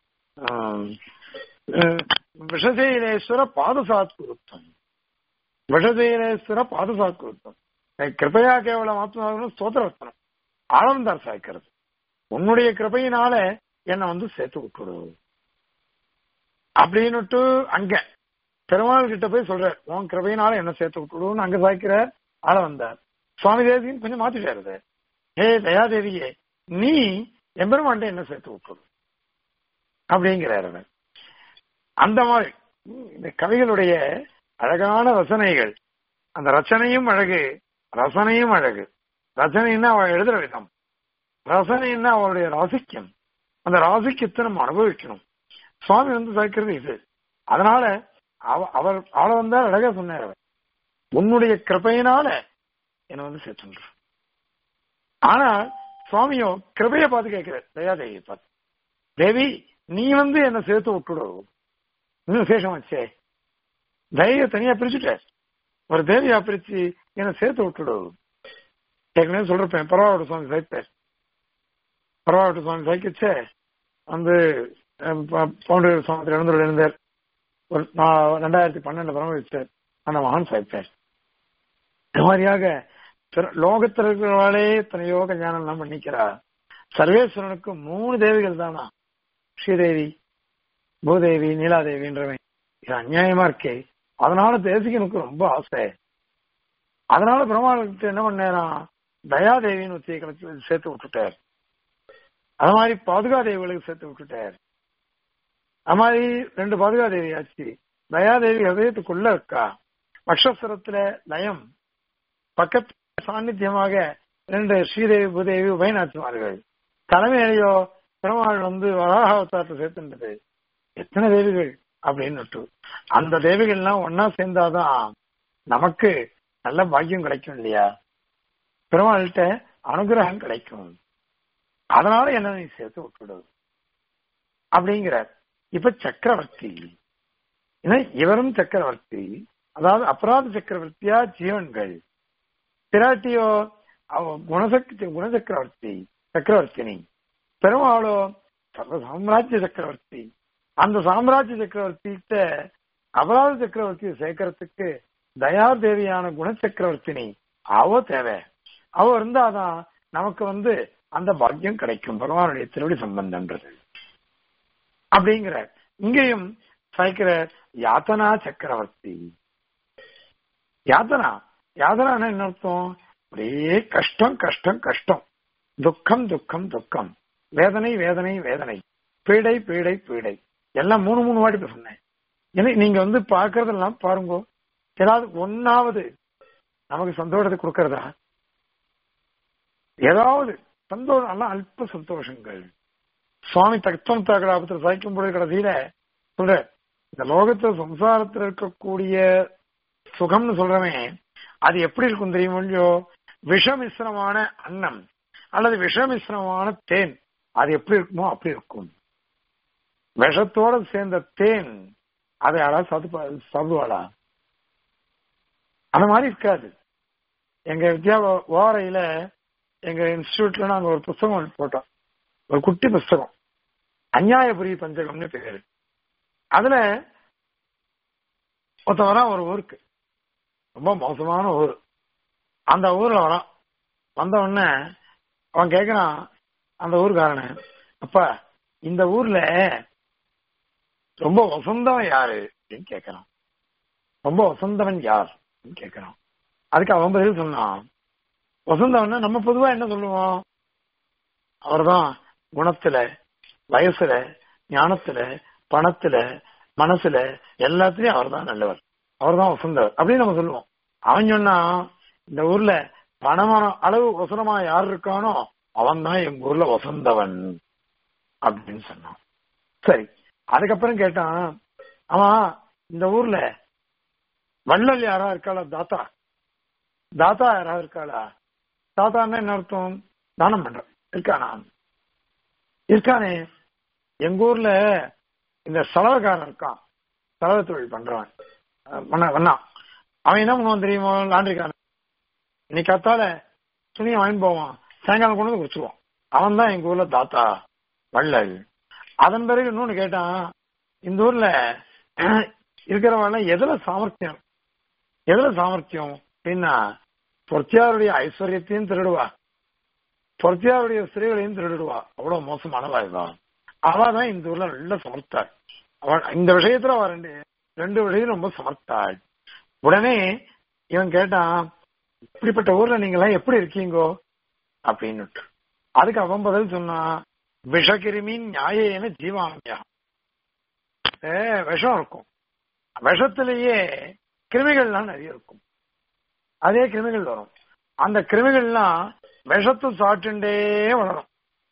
விஷசேனேஸ்வர பாதசாத் குருத்தம் விஷசேனேஸ்வர பாதசாத் குருத்தம் கிருப்பையா கேவலம் ஆத்மசாத் ஸ்தோத்திரவர்த்தனம் ஆனந்தார் சாய்க்கிறது உன்னுடைய கிருப்பையினால என்னை வந்து சேர்த்து விட்டுடு அப்படின்னுட்டு அங்க பெருமாள் கிட்ட போய் சொல்றார் உன் கிருபையினால என்ன சேர்த்து விட்டுடுன்னு அங்க சாய்க்கிற ஆள வந்தார் சுவாமி தேவியும் கொஞ்சம் மாத்திட்டாரு இதை. ஹே தயாதேவியே நீ எம்பெருமான்ட்ட என்ன சேர்த்து விட்டுடு அப்படிங்கிறார் அவர் அந்த மாதிரி ம், இந்த கவிகளுடைய அழகான ரசனைகள் அந்த ரச்சனையும் அழகு ரசனையும் அழகு ரசனைன்னா அவள் எழுதுற விதம் ரசனைன்னா அவளுடைய ராசிக்கம் அந்த ராசிக்கத்தை நம்ம அனுபவிக்கணும் சுவாமி வந்து சாய்க்கிறது இது அதனால அவ- அவர் அவளை வந்தா அழகா சொன்னார் அவர் உன்னுடைய கிருபையினால என்னை வந்து சேர்த்துன்ற ஆனா சுவாமியோ கிருபையை பார்த்து கேட்கிறார் தயாதேவியை பார்த்து தேவி நீ வந்து என்ன சேர்த்து விட்டுடு இன்னும் விசேஷமாச்சே தயவை தனியா பிரிச்சுட்ட ஒரு தேவியா பிரிச்சு என்ன சேர்த்து விட்டுடு ஏற்கனவே சொல்றப்பேன் பரவாயில்ல சுவாமி சாய்ப்பார் பரவாயில்ல சுவாமி சாய்க்கிச்சே வந்து அஹ், ப- பவுண்டரி சுவாமி இழந்துள்ள இருந்தார் ஒரு நான் ரெண்டாயிரத்தி பன்னெண்டு பரமவிச்சார் அந்த மகான் சாய்ப்பார் இந்த மாதிரியாக பிற- லோகத்தில் இருக்கிறவாளே எத்தனையோ கல்யாணம் எல்லாம் பண்ணிக்கிறா சர்வேஸ்வரனுக்கு மூணு தேவிகள் தானா ஸ்ரீதேவி பூதேவி நீலாதேவின்றவன் இது அநியாயமா இருக்கே அதனால தேசிகனுக்கு ரொம்ப ஆசை அதனால பிரம்மாவுக்கு என்ன பண்ணேராம் தயாதேவின்னு ஒத்தியை கலச்சு சேர்த்து விட்டுட்டார் அது மாதிரி பாதுகாதேவிகளுக்கு சேர்த்து விட்டுட்டார் அது மாதிரி ரெண்டு பாதுகாதேவி ஆச்சு தயாதேவி ஹதயத்துக்குள்ள இருக்கா வக்ஷஸ்வரத்துல லயம் பக்கத்து சாநித்தியமாக ரெண்டு ஸ்ரீதேவி பூதேவி உபயநாச்சிமார்கள் தலைமையிலையோ பெருமாள் வந்து வராக அவதாரத்தை சேர்த்துன்றது எத்தனை தேவிகள் அப்படின்னு அந்த தேவிகள்லாம் ஒன்னா சேர்ந்தாதான் நமக்கு நல்ல பாக்கியம் கிடைக்கும் இல்லையா பெருமாள்கிட்ட அனுகிரகம் கிடைக்கும் அதனால என்ன நீ சேர்த்து விட்டுடு அப்படிங்கிறார் இப்ப சக்கரவர்த்தி ஏன்னா இவரும் சக்கரவர்த்தி அதாவது அபராத சக்கரவர்த்தியா ஜீவன்கள் பிராட்டியோ அவ குணசக்தி குணசக்கரவர்த்தி சக்கரவர்த்தினி பெருமாளோ சர்வ சாம்ராஜ்ய சக்கரவர்த்தி அந்த சாம்ராஜ்ய சக்கரவர்த்திகிட்ட அபராத சக்கரவர்த்தியை சேர்க்கறதுக்கு தயாதேவியான குணச்சக்கரவர்த்தினி அவ தேவை அவ இருந்தாதான் நமக்கு வந்து அந்த பாக்கியம் கிடைக்கும் பகவானுடைய திருவடி சம்பந்தம்ன்றது அப்படிங்கிற இங்கேயும் சாய்க்கிற யாத்தனா சக்கரவர்த்தி யாத்தனா யாதனா என்ன அர்த்தம் ஒரே கஷ்டம் கஷ்டம் கஷ்டம் துக்கம் துக்கம் துக்கம் வேதனை வேதனை வேதனை பீடை பீடை பீடை எல்லாம் மூணு மூணு வாட்டி இப்ப சொன்னேன் ஏன்னா நீங்க வந்து பாக்குறதெல்லாம் பாருங்க ஏதாவது ஒன்னாவது நமக்கு சந்தோஷத்தை கொடுக்கறதா ஏதாவது சந்தோஷம் எல்லாம் அல்ப சந்தோஷங்கள் சுவாமி தத்துவம் தாக்கலாபத்தில் சாய்க்கும் பொழுது கடைசியில சொல்ற இந்த லோகத்துல சம்சாரத்தில் இருக்கக்கூடிய சுகம்னு சொல்றவன் அது எப்படி இருக்கும் தெரியுமோ இல்லையோ விஷமிஸ்ரமான அன்னம் அல்லது விஷமிஸ்ரமான தேன் அது எப்படி இருக்குமோ அப்படி இருக்கும் விஷத்தோட சேர்ந்த தேன் அதை யாராவது சாப்பிட்டு சாப்பிடுவாளா அந்த மாதிரி இருக்காது எங்க வித்யா ஓரையில எங்க இன்ஸ்டியூட்ல நாங்க ஒரு புஸ்தகம் போட்டோம் ஒரு குட்டி புஸ்தகம் அந்நியாயபுரி பஞ்சகம்னு பேரு அதுல ஒருத்தன் வரான் ஒரு ஊருக்கு ரொம்ப மோசமான ஊர் அந்த ஊர்ல வரான் வந்த உடனே அவன் கேக்குறான் அந்த ஊருக்காரன அப்பா இந்த ஊர்ல ரொம்ப வசந்தவன் யாரு அப்படின்னு கேக்குறான் ரொம்ப வசந்தவன் யார் அப்படின்னு கேக்குறான் அதுக்கு அவன் பதில் சொன்னான் வசந்தவன் நம்ம பொதுவா என்ன சொல்லுவோம் அவர்தான் குணத்துல வயசுல ஞானத்துல பணத்துல மனசுல எல்லாத்துலயும் அவர் தான் நல்லவர் அவர் தான் வசந்தவர் அப்படின்னு நம்ம சொல்லுவோம் அவன் சொன்னா இந்த ஊர்ல பணமான அளவு வசனமா யார் இருக்கானோ அவன் தான் எங்க ஊர்ல வசந்தவன் அப்படின்னு சொன்னான் சரி அதுக்கப்புறம் கேட்டான் அவன் இந்த ஊர்ல வள்ளல் யாரா இருக்காளா தாத்தா தாத்தா யாராவது இருக்காளா தாத்தான்னா என்ன அர்த்தம் தானம் பண்ற இருக்கானா இருக்கானே எங்க ஊர்ல இந்த செலவுக்காரன் இருக்கான் செலவு தொழில் பண்றவன் வண்ணா அவன் என்ன பண்ணுவான் தெரியுமோ லாண்டரிக்காரன் இன்னைக்கு அத்தால துணியை வாங்கி போவான் சாயங்காலம் கொண்டு வந்து குடிச்சிருவான் அவன் தான் எங்க ஊர்ல தாத்தா வள்ளல் அதன் பிறகு இன்னொன்னு கேட்டான் இந்த ஊர்ல இருக்கிறவங்க எதுல சாமர்த்தியம் எதுல சாமர்த்தியம் அப்படின்னா பொர்த்தியாருடைய ஐஸ்வர்யத்தையும் திருடுவா பொர்த்தியாருடைய ஸ்திரீகளையும் திருடுவா அவ்வளவு மோசமானவா இவா அவ தான் இந்த ஊர்ல நல்ல சமர்த்தாள் அவன் இந்த விஷயத்துல அவன் ரெண்டு ரெண்டு விஷயம் ரொம்ப சமர்த்தாள் உடனே இவன் கேட்டான் இப்படிப்பட்ட ஊர்ல நீங்க எல்லாம் எப்படி இருக்கீங்கோ அப்படின்னுட்டு அதுக்கு அவன் பதில் சொன்னான் விஷகிருமின் நியாயேன ஜீவாமியா ஏ விஷம் இருக்கும் விஷத்திலேயே கிருமிகள்லாம் நிறைய இருக்கும் அதே கிருமிகள் வரும் அந்த கிருமிகள்லாம் விஷத்தை சாப்பிட்டுண்டே வளரும்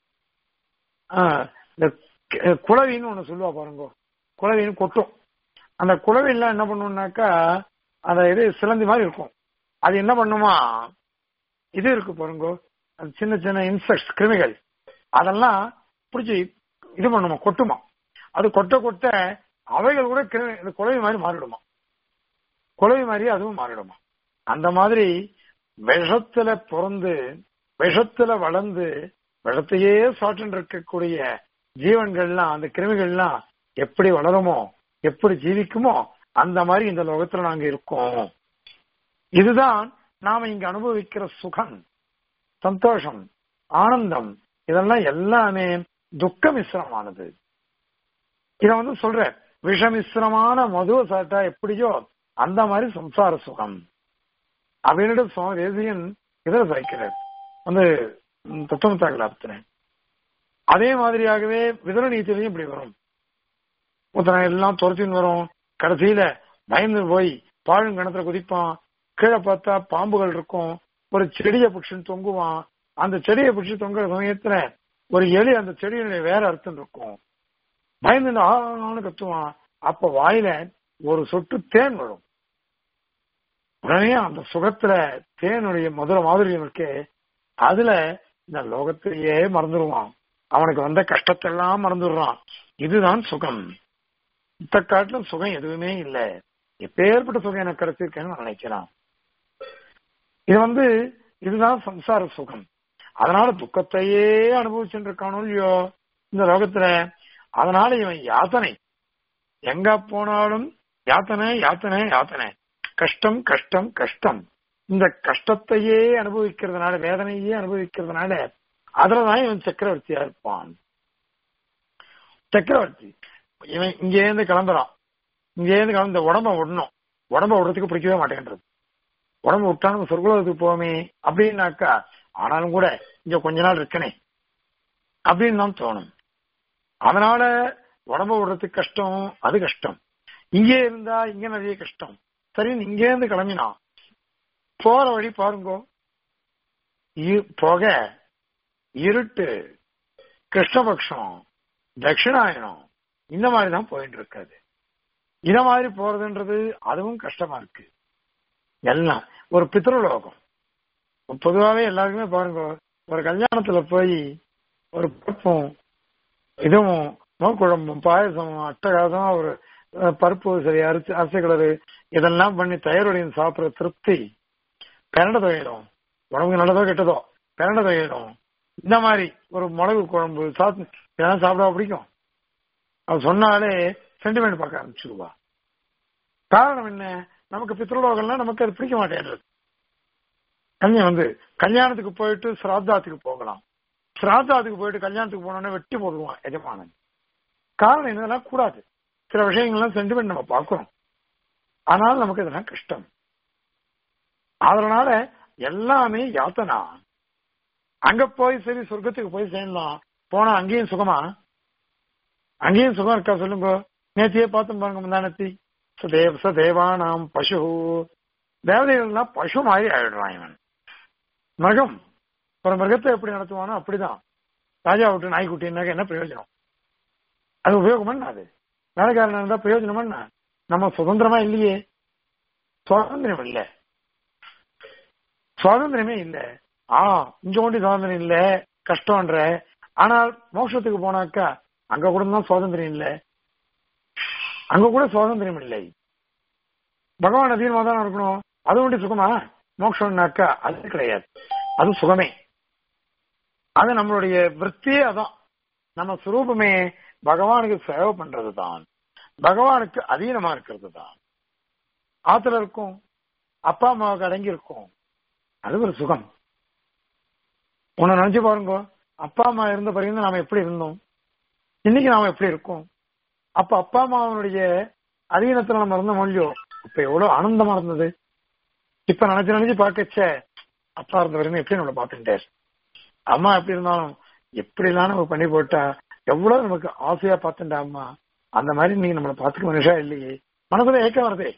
ஆஹ், இந்த கு- குளவின்னு ஒண்ணு சொல்லுவா பாருங்க குளவின்னு கொட்டும் அந்த குளவிலாம் என்ன பண்ணும்னாக்கா அந்த இது சிலந்தி மாதிரி இருக்கும் அது என்ன பண்ணுமா இது இருக்கு பாருங்க அது சின்ன சின்ன இன்செக்ட்ஸ் கிருமிகள் அதெல்லாம் பிடிச்சி இது பண்ணுமா கொட்டுமா அது கொட்ட கொட்ட அவைகள் கூட கிருமி இந்த குளவி மாதிரி மாறிடுமா குளவி மாதிரி அதுவும் மாறிடுமா அந்த மாதிரி விஷத்துல பிறந்து விஷத்துல வளர்ந்து விஷத்தையே சாப்பிட்டு இருக்கக்கூடிய ஜீவன்கள்லாம் அந்த கிருமிகள்லாம் எப்படி வளருமோ எப்படி ஜீவிக்குமோ அந்த மாதிரி இந்த லோகத்துல நாங்க இருக்கோம் இதுதான் நாம இங்க அனுபவிக்கிற சுகம் சந்தோஷம் ஆனந்தம் இதெல்லாம் எல்லாமே துக்க மிஸ்ரமானது இத வந்து சொல்ற விஷமிஸ்ரமான மதுவை சாப்பிட்டா எப்படியோ அந்த மாதிரி சம்சார சுகம் அப்படின்னு சுவாமி தேசியன் இதுல சாய்க்கிறார் வந்து தத்துவத்தாக்கலாப்தின அதே மாதிரியாகவே விதர நீதியிலையும் இப்படி வரும் ஒருத்தனை எல்லாம் துரத்தின்னு வரும் கடைசியில பயந்து போய் பாழுங்கணத்துல குதிப்பான் கீழே பார்த்தா பாம்புகள் இருக்கும் ஒரு செடியை பிடிச்சின்னு தொங்குவான் அந்த செடியை பிடிச்சி தொங்குற சமயத்துல ஒரு எலி அந்த செடியினுடைய வேற அர்த்தம் இருக்கும் பயந்து ஆன்னு கத்துவான் அப்ப வாயில ஒரு சொட்டு தேன் வரும் உடனே அந்த சுகத்துல தேனுடைய மதுரை மாதிரி இருக்கு அதுல இந்த லோகத்திலேயே மறந்துடுவான் அவனுக்கு வந்த கஷ்டத்தெல்லாம் மறந்துடுறான் இதுதான் சுகம் இந்த காட்டிலும் சுகம் எதுவுமே இல்ல எப்பேற்பட்ட சுகம் எனக்கு கிடைச்சிருக்கேன்னு நினைக்கிறான் இது வந்து இதுதான் சம்சார சுகம் அதனால துக்கத்தையே அனுபவிச்சுட்டு இருக்கானோ இல்லையோ இந்த லோகத்துல அதனால இவன் யாத்தனை எங்க போனாலும் யாத்தனை யாத்தனை யாத்தனை கஷ்டம் கஷ்டம் கஷ்டம் இந்த கஷ்டத்தையே அனுபவிக்கிறதுனால வேதனையே அனுபவிக்கிறதுனால அதுலதான் இவன் சக்கரவர்த்தியா இருப்பான் சக்கரவர்த்தி இவன் இங்கே இருந்து கிளம்புறான் இங்கே இருந்து கிளம்ப உடம்ப விடணும் உடம்ப விடுறதுக்கு பிடிக்கவே மாட்டேன்றது உடம்பு விட்டா நம்ம சொர்க்கலோகத்துக்கு போவோமே அப்படின்னாக்கா ஆனாலும் கூட இங்க கொஞ்ச நாள் இருக்கனே அப்படின்னு தான் தோணும் அதனால உடம்ப விடுறதுக்கு கஷ்டம் அது கஷ்டம் இங்கே இருந்தா இங்க நிறைய கஷ்டம் சரி இங்கே இருந்து கிளம்பினா போற வழி பாருங்கோ இ- புகை இருட்டு கிருஷ்ணபக்ஷம் தட்சிணாயனம் இந்த மாதிரி தான் போயிட்டு இருக்காது இத மாதிரி போறதுன்றது அதுவும் கஷ்டமா இருக்கு எல்லாம் ஒரு பித்ருலோகம் பொதுவாவே எல்லாருக்குமே பாருங்க ஒரு கல்யாணத்துல போய் ஒரு பருப்பும் இதுவும் மோக்குழம்பும் பாயசமும் அட்டகாசமா ஒரு அஹ், பருப்பு சரி அரிசி அரிசி கலரு இதெல்லாம் பண்ணி தயாருடையும் சாப்பிடுற திருப்தி பிறண்ட துவையிடும் உடம்புக்கு நல்லதோ கெட்டதோ பிறண்ட துவையிடும் இந்த மாதிரி ஒரு மிளகு குழம்பு சாத்து இதெல்லாம் சாப்பிட பிடிக்கும் அவ சொன்னாலே சென்டிமெண்ட் பார்க்க ஆரம்பிச்சுடுவா காரணம் என்ன நமக்கு பித்ருலோகம்லாம் நமக்கு அது பிடிக்க மாட்டேன்றது கல்யாணம் வந்து கல்யாணத்துக்கு போயிட்டு சிராத்தாத்துக்கு போகலாம் சிராத்தாத்துக்கு போயிட்டு கல்யாணத்துக்கு போனோடனே வெட்டி போடுவான் எஜமானன் காரணம் என்னதெல்லாம் கூடாது சில விஷயங்கள்லாம் சென்டிமெண்ட் நம்ம பார்க்கிறோம் ஆனால் நமக்கு இதெல்லாம் கஷ்டம் அதனால எல்லாமே யாத்தனா அங்க போய் சரி சொர்க்கத்துக்கு போய் சேர்ந்தோம் போனா அங்கேயும் சுகமா அங்கேயும் சுகம் இருக்கா சொல்லுங்க நேத்தியே பார்த்து பாருங்க முந்தானத்தி சதேவ சதேவானாம் பசு தேவதைகள்லாம் பசு மாதிரி ஆயிடுறான் இவன் மிருகம் ஒரு மிருகத்தை எப்படி நடத்துவானோ அப்படிதான் ராஜா விட்டு நாய்க்குட்டின்னாக்க என்ன பிரயோஜனம் அது உபயோகம் என்ன அது வேலைக்காரன் இருந்தா பிரயோஜனம் என்ன நம்ம சுதந்திரமா இல்லையே சுதந்திரம் இல்ல சுதந்திரமே இல்ல ஆ இங்க ஒண்டி சுதந்திரம் இல்ல கஷ்டம்ன்ற ஆனால் மோட்சத்துக்கு போனாக்கா அங்க கூட தான் சுதந்திரம் இல்ல அங்க கூட சுதந்திரம் இல்லை பகவான் அதீனமா தான் இருக்கணும் அது ஒண்டி சுகமா மோட்சம்னாக்கா அது கிடையாது அது சுகமே அது நம்மளுடைய விற்த்தியே அதான் நம்ம சுரூபமே பகவானுக்கு சேவை பண்றது தான் பகவானுக்கு அதீனமா இருக்கிறது தான் ஆத்துல இருக்கும் அப்பா அம்மாவுக்கு அடங்கி இருக்கும் அது ஒரு சுகம் உன்னை நினைச்சு பாருங்க அப்பா அம்மா இருந்த பிறகு நாம எப்படி இருந்தோம் இன்னைக்கு நாம எப்படி இருக்கோம் அப்ப அப்பா அம்மாவனுடைய அதீனத்துல நம்ம இருந்த மொழியோ இப்ப எவ்வளவு ஆனந்தமா இருந்தது இப்ப நினைச்சு நினைச்சு பார்க்கச்ச அப்பா இருந்த வரைக்கும் எப்படி நம்மளை பார்த்துட்டார் அம்மா எப்படி இருந்தாலும் எப்படி எல்லாம் நம்ம பண்ணி போட்டா எவ்வளவு நமக்கு ஆசையா பார்த்துட்டா அம்மா அந்த மாதிரி நீங்க நம்மளை பார்த்துக்க மனுஷா இல்லையே மனசுல ஏக்கம் வருதே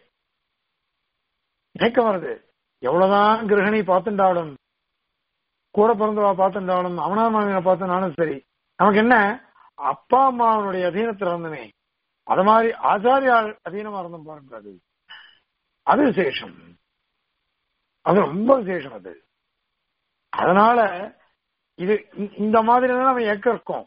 ஏக்கம் வருது எவ்வளவுதான் கிரகணி பார்த்துட்டாலும் கூட பிறந்தவா பார்த்துட்டாலும் அவனா மாமியை பார்த்துனாலும் சரி நமக்கு என்ன அப்பா அம்மாவனுடைய அதீனத்துல இருந்தமே அது மாதிரி ஆச்சாரியா அதீனமா இருந்தோம் பாருங்க அது அது விசேஷம் அது ரொம்ப விசேஷம் அது அதனால இது இந்த- இந்த மாதிரி தான் நம்ம ஏக்கம் இருக்கோம்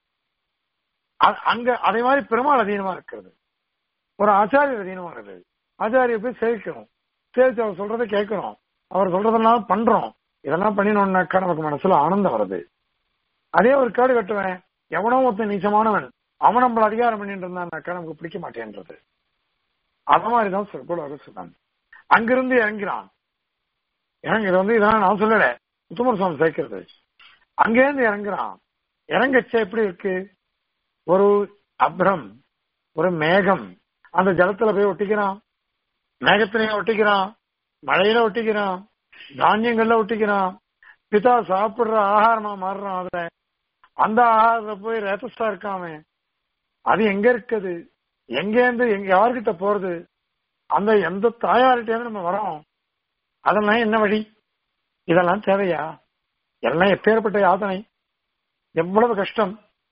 அ- அங்க அதே மாதிரி பெருமாள் அதீனமா இருக்கிறது ஒரு ஆச்சாரியர் அதீனமா இருக்குது ஆச்சாரிய போய் சேவிக்கணும் சேவிச்சு அவர் சொல்றதை கேட்கணும் அவர் சொல்றதெல்லாம் பண்றோம் இதெல்லாம் பண்ணினோம்னாக்கா நமக்கு மனசுல ஆனந்தம் வருது அதே ஒரு கேடு கட்டுவேன் எவனோ ஒருத்தன் நீச்சமானவன் அவன் நம்மள அதிகாரம் பண்ணிட்டு இருந்தான்னாக்கா நமக்கு பிடிக்க மாட்டேன்றது அது மாதிரிதான் சொற்கோள் சொன்னாங்க அங்கிருந்து இறங்கிறான் இறங்க இது வந்து இதான் நான் சொல்லல முத்துமர் சுவாமி சேர்க்கிறது அங்கேருந்து இறங்குறான் இறங்கச்ச எப்படி இருக்கு ஒரு அப்ரம் ஒரு மேகம் அந்த ஜலத்துல போய் ஒட்டிக்கிறான் மேகத்திலையும் ஒட்டிக்கிறான் மழையில ஒட்டிக்கிறான் தானியங்கள்ல ஒட்டிக்கிறான் பிதா சாப்பிடுற ஆகாரமா மாறுறான் அதுல அந்த ஆகாரத்துல போய் ரேத்தஸ்டா இருக்காம அது எங்க இருக்குது எங்க இருந்து எங்க யார்கிட்ட போறது அந்த எந்த தாயார்கிட்ட நம்ம வரோம் அதெல்லாம் என்ன வழி இதெல்லாம் தேவையா எல்லாம் எப்பேற்பட்ட யாதனை எவ்வளவு கஷ்டம்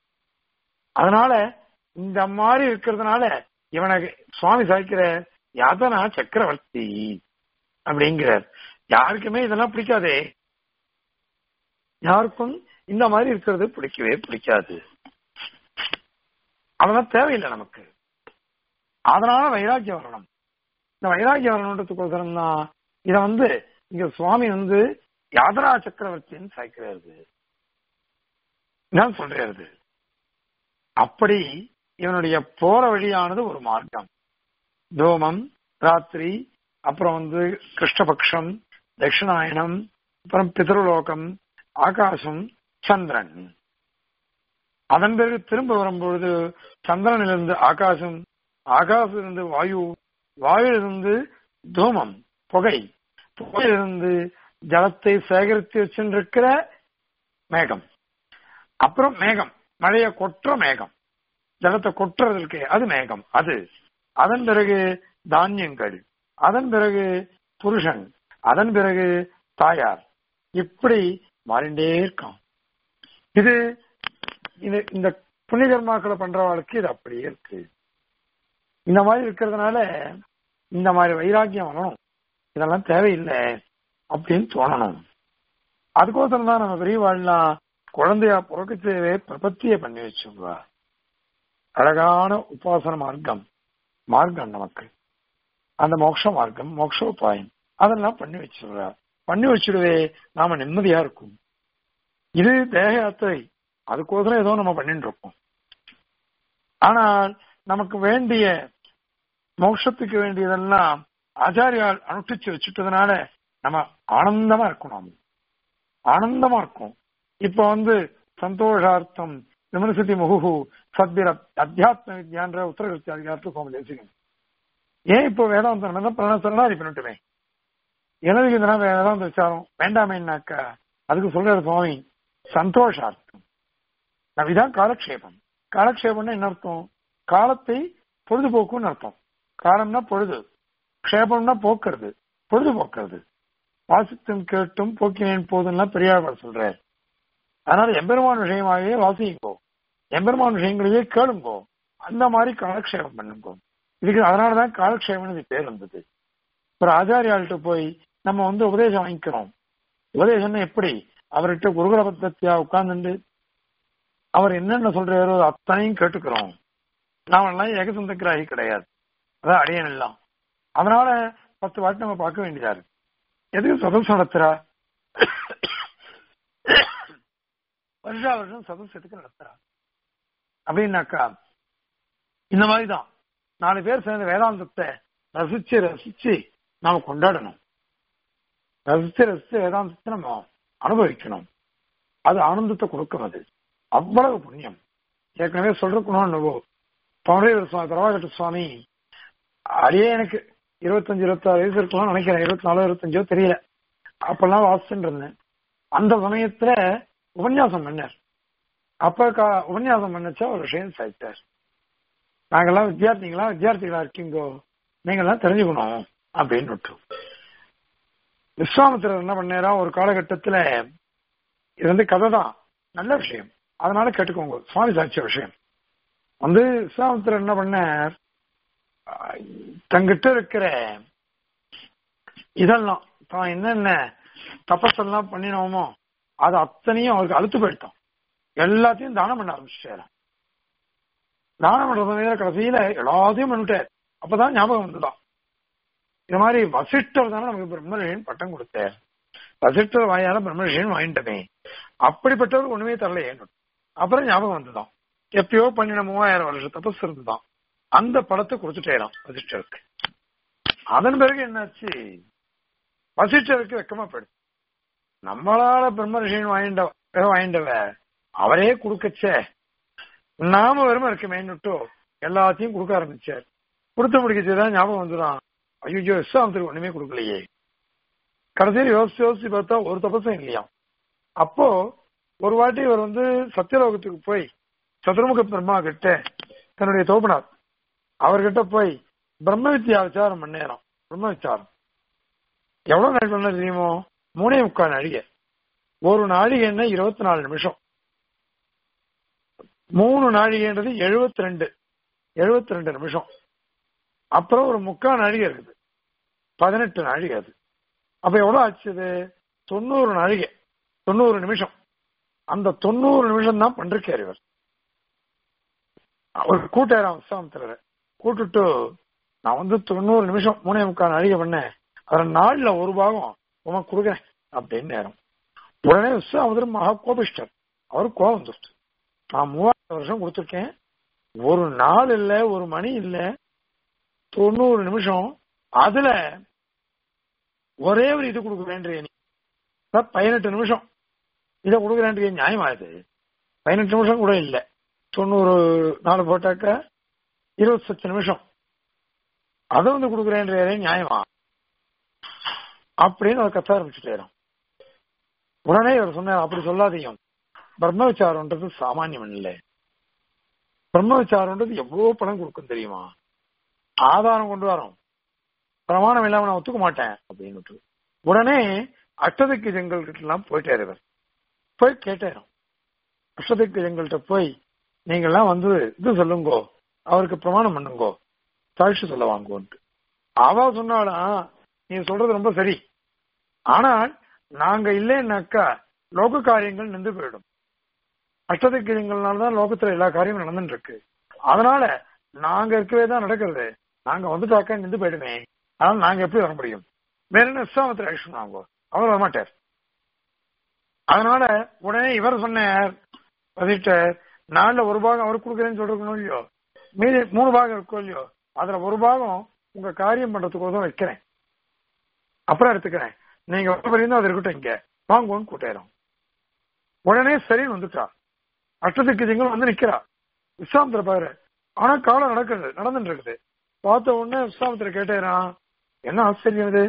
அதனால இந்த மாதிரி இருக்கிறதுனால இவனுக்கு சுவாமி சாய்க்கிற யாதனா சக்கரவர்த்தி அப்படிங்கிறார் யாருக்குமே இதெல்லாம் பிடிக்காதே யாருக்கும் இந்த மாதிரி இருக்கிறது பிடிக்கவே பிடிக்காது அதெல்லாம் தேவையில்லை நமக்கு அதனால வைராக்கியம் வரணும் இந்த வைராக்கியம் வரணுன்றதுக்கோசரம் தான் இத வந்து இங்க சுவாமி வந்து யாதரா சக்கரவர்த்தின்னு சாய்க்கிறாரு நான் சொல்றாரு அப்படி இவனுடைய போற வழியானது ஒரு மார்க்கம் தோமம் ராத்திரி அப்புறம் வந்து கிருஷ்ணபக்ஷம் தட்சிணாயனம் அப்புறம் பிதருலோகம் ஆகாசம் சந்திரன் அதன் பிறகு திரும்ப வரும்பொழுது சந்திரனிலிருந்து ஆகாசம் ஆகாசத்திலிருந்து வாயு வாயுவிலிருந்து தூமம் புகை புகையிலிருந்து ஜலத்தை சேகரித்து வச்சுருக்கிற மேகம் அப்புறம் மேகம் மழைய கொற்ற மேகம் ஜலத்தை கொட்டுறது இருக்கே அது மேகம் அது அதன் பிறகு தானியங்கள் அதன் பிறகு புருஷன் அதன் பிறகு தாயார் இப்படி மாறிண்டே இருக்கான் இது இது இந்த புண்ணிய கர்மாக்களை பண்றவாளுக்கு இது அப்படியே இருக்கு இந்த மாதிரி இருக்கிறதுனால இந்த மாதிரி வைராக்கியம் வரணும் இதெல்லாம் தேவையில்லை அப்படின்னு தோணணும் அதுக்கோசரம் தான் நம்ம பெரியவாள்லாம் குழந்தையா பிறக்கச்சேவே பிரபத்திய பண்ணி வச்சுங்க அழகான உபாசன மார்க்கம் மார்க்கம் நமக்கு அந்த மோட்ச மார்க்கம் மோட்சோபாயம் அதெல்லாம் பண்ணி வச்சிடுறா பண்ணி வச்சிடுவே நாம நிம்மதியா இருக்கும் இது தேக யாத்திரை அதுக்கோசரம் ஏதோ நம்ம பண்ணிட்டு இருக்கோம் ஆனால் நமக்கு வேண்டிய மோட்சத்துக்கு வேண்டியதெல்லாம் ஆச்சாரியால் அனுஷ்டிச்சு வச்சுட்டதுனால நம்ம ஆனந்தமா இருக்கணும் ஆனந்தமா இருக்கும் இப்ப வந்து சந்தோஷார்த்தம் விமர்சதி முகுகு சத்பிர அத்தியாத்ம வித்யான்ற உத்தரகிருத்தி அதிகாரத்துக்கு கோம தேசிகம் ஏன் இப்போ வேதாந்தம் தான் பிரண சரணாதி பண்ணிட்டுமே எனக்கு இதெல்லாம் வேதாந்த விசாரம் வேண்டாமேனாக்கா அதுக்கு சொல்ற சுவாமி சந்தோஷார்த்தம் நம்ம இதான் காலக்ஷேபம் காலக்ஷேபம்னா என்ன அர்த்தம் காலத்தை பொழுதுபோக்குன்னு அர்த்தம் காலம்னா பொழுது க்ஷேபம்னா போக்குறது பொழுதுபோக்குறது வாசித்தும் கேட்டும் போக்கினேன் போதுன்னா பெரியார் சொல்றார் அதனால எம்பெருமான் விஷயமாகவே வாசிங்கோ எம்பெருமான் விஷயங்களையே கேளுங்கோ அந்த மாதிரி காலக்ஷேபம் பண்ணுங்கோ இதுக்கு அதனாலதான் காலக்ஷேபம் இது பேர் வந்தது ஒரு ஆச்சாரியாள்கிட்ட போய் நம்ம வந்து உபதேசம் வாங்கிக்கிறோம் உபதேசம்னா எப்படி அவர்கிட்ட குருகுல பத்தத்தியா உட்கார்ந்துட்டு அவர் என்னென்ன சொல்றாரோ அத்தனையும் கேட்டுக்கிறோம் நாமெல்லாம் ஏகசந்த கிராகி கிடையாது அதான் அடியன் எல்லாம் அதனால பத்து வாட்டி நம்ம பார்க்க வேண்டியதா இருக்கு எதுக்கு சதஸ் நடத்துறா வருஷா வருஷம் சதஸ் எதுக்கு நடத்துறா அப்படின்னாக்கா இந்த மாதிரிதான் நாலு பேர் சேர்ந்த வேதாந்தத்தை ரசிச்சு ரசிச்சு நாம கொண்டாடணும் ரசிச்சு ரசிச்சு வேதாந்தத்தை நம்ம அனுபவிக்கணும் அது ஆனந்தத்தை கொடுக்கும் அது அவ்வளவு புண்ணியம் ஏற்கனவே சொல்றக்கணும் என்னவோ பவனேவர் சுவாமி பிரபாகர சுவாமி அடியே எனக்கு இருபத்தஞ்சு இருபத்தாறு வயசு இருக்கலாம் நினைக்கிறேன் இருபத்தி நாலு இருபத்தஞ்சோ தெரியல அப்பெல்லாம் வாசிச்சுட்டு இருந்தேன் அந்த சமயத்துல உபன்யாசம் பண்ணார் அப்ப கா- உபன்யாசம் பண்ணச்சா ஒரு விஷயம் சாய்த்தார் நாங்கெல்லாம் வித்தியார்த்திங்களா வித்தியார்த்திகளா இருக்கீங்கோ நீங்கெல்லாம் தெரிஞ்சுக்கணும் அப்படின்னு விட்டு விஸ்வாமித்திரர் என்ன பண்ணாரா ஒரு காலகட்டத்துல இது வந்து கதை தான் நல்ல விஷயம் அதனால கேட்டுக்கோங்க சுவாமி சாட்சிய விஷயம் வந்து விஸ்வாமித்திரர் என்ன பண்ணார் அஹ், தங்கிட்ட இருக்கிற இதெல்லாம் தான் என்னென்ன தபஸெல்லாம் பண்ணினோமோ அது அத்தனையும் அவருக்கு அழுத்து போயிட்டோம் எல்லாத்தையும் தானம் பண்ண ஆரம்பிச்சிட்டாரு தானம் பண்ற சமயத்துல கடைசியில எல்லாத்தையும் பண்ணிட்டார் அப்பதான் ஞாபகம் வந்துதான் இந்த மாதிரி வசிஷ்டர் தானே நமக்கு பிரம்மரிஷியன் பட்டம் கொடுத்தார் வசிஷ்டர் வாயால பிரம்மரிஷியன் வாங்கிட்டமே அப்படிப்பட்டவர் ஒண்ணுமே தரலையே அப்புறம் ஞாபகம் வந்துதான் எப்பயோ பண்ணின மூவாயிரம் வருஷம் தபஸ் இருந்துதான் அந்த படத்தை கொடுத்துட்டேராம் வசிஷ்டருக்கு அதன் பிறகு என்னாச்சு வசிஷ்டருக்கு வெக்கமா போயிடுச்சு நம்மளால பிரம்மரிஷியன் வாங்கிட்ட வாங்கிட்டவ அவரே கொடுக்கச்சே நாம வெறுமை இருக்குமேன்னுட்டோ எல்லாத்தையும் கொடுக்க ஆரம்பிச்சார் கொடுத்து முடிக்கச்சேதான் ஞாபகம் வந்துதான் ஐயோ விஸ்வாமத்துக்கு ஒண்ணுமே கொடுக்கலையே கடைசியில் யோசிச்சு யோசிச்சு பார்த்தா ஒரு தபசும் இல்லையா அப்போ ஒரு வாட்டி இவர் வந்து சத்தியலோகத்துக்கு போய் சதுர்முக பிரம்மா கிட்ட தன்னுடைய தோப்பனார் அவர்கிட்ட போய் பிரம்ம வித்யா விசாரம் பண்ணேறான் பிரம்ம விசாரம் எவ்வளவு நாள் பண்ண தெரியுமோ மூணே முக்கால் நாழிகை ஒரு நாழிகைன்னா இருபத்தி நாலு நிமிஷம் மூணு நாழிகைன்றது எழுபத்தி ரெண்டு எழுபத்தி ரெண்டு நிமிஷம் அப்புறம் ஒரு முக்கால் நாழிகை இருக்குது பதினெட்டு நாழிகை அது அப்ப எவ்வளவு ஆச்சு இது தொண்ணூறு நாழிகை தொண்ணூறு நிமிஷம் அந்த தொண்ணூறு நிமிஷம் தான் பண்றாரு இவர் அவர் கூட்டாராம் விஸ்வாமித்திரரை கூட்டுட்டு நான் வந்து தொண்ணூறு நிமிஷம் மூணே முக்கால் நாழிகை பண்ணேன் அதுல நாள்ல ஒரு பாகம் உனக்கு கொடுக்குறேன் அப்படின்னு நேரம் உடனே விஸ்வாமித்திரர் மகா கோபிஷ்டர் அவர் கோபம் வந்துருச்சு நான் மூவாயிரம் வருஷம் கொடுத்துருக்கேன் ஒரு நாள் இல்ல ஒரு மணி இல்ல தொண்ணூறு நிமிஷம் அதுல ஒரே ஒரு இது கொடுக்குறேன்றீ நீ அதான் பதினெட்டு நிமிஷம் இதை கொடுக்குறேன்றீ நியாயமா இது பதினெட்டு நிமிஷம் கூட இல்ல தொண்ணூறு நாலு போட்டாக்க இருபத்தஞ்சு நிமிஷம் அதை வந்து கொடுக்குறேன்றே நியாயமா அப்படின்னு அவர் கத்த ஆரம்பிச்சுட்டேரும் உடனே அவர் சொன்னார் அப்படி சொல்லாதையும் பிரம்ம விசாரம்ன்றது சாமானியம் இல்லை பிரம்ம விசாரம்ன்றது எவ்வளவு பணம் கொடுக்கும் தெரியுமா ஆதாரம் கொண்டு வரோம் பிரமாணம் இல்லாம நான் ஒத்துக்க மாட்டேன் அப்படின்னு உடனே அஷ்டதிக்கு ஜெங்கல் கிட்ட எல்லாம் போயிட்டாரு இவர் போய் கேட்டாராம் அஷ்டதிக்கு ஜெங்கல்கிட்ட போய் நீங்க எல்லாம் வந்து இது சொல்லுங்கோ அவருக்கு பிரமாணம் பண்ணுங்கோ சாட்சி சொல்ல வாங்குவோன்ட்டு அவ சொன்னாலாம் நீ சொல்றது ரொம்ப சரி ஆனால் நாங்க இல்லைன்னாக்கா லோக காரியங்கள் நின்று போயிடும் அஷ்டதிக்கிரியங்கள்னால தான் லோகத்துல எல்லா காரியமும் நடந்துட்டு இருக்கு அதனால நாங்க இருக்கவே தான் நடக்கிறது நாங்க வந்துட்டாக்கா நின்று போயிடுமே அதனால நாங்க எப்படி வர முடியும் வேற என்ன விஸ்வாமத்தில் ஆக்ஷன் வாங்கோ அவர் வரமாட்டார் அதனால உடனே இவர் சொன்னார் வசிஷ்டர் நாலுல ஒரு பாகம் அவர் கொடுக்குறேன்னு சொல்றக்கணும் இல்லையோ மீதி மூணு பாகம் இருக்கும் இல்லையோ அதுல ஒரு பாகம் உங்க காரியம் பண்றதுக்கோசம் வைக்கிறேன் அப்புறம் எடுத்துக்கிறேன் நீங்க வரையும் அது இருக்கட்டும் இங்க வாங்குவோன்னு கூட்டாயிரும் உடனே சரின்னு வந்துட்டா அஷ்டத்துக்கு திங்கள் வந்து நிக்கிறா விஸ்வாமத்திர பாரு ஆனா காலம் நடக்குது நடந்துட்டு இருக்குது பார்த்த உடனே விஸ்வாமத்திர கேட்டேறான் என்ன ஆச்சரியம் இது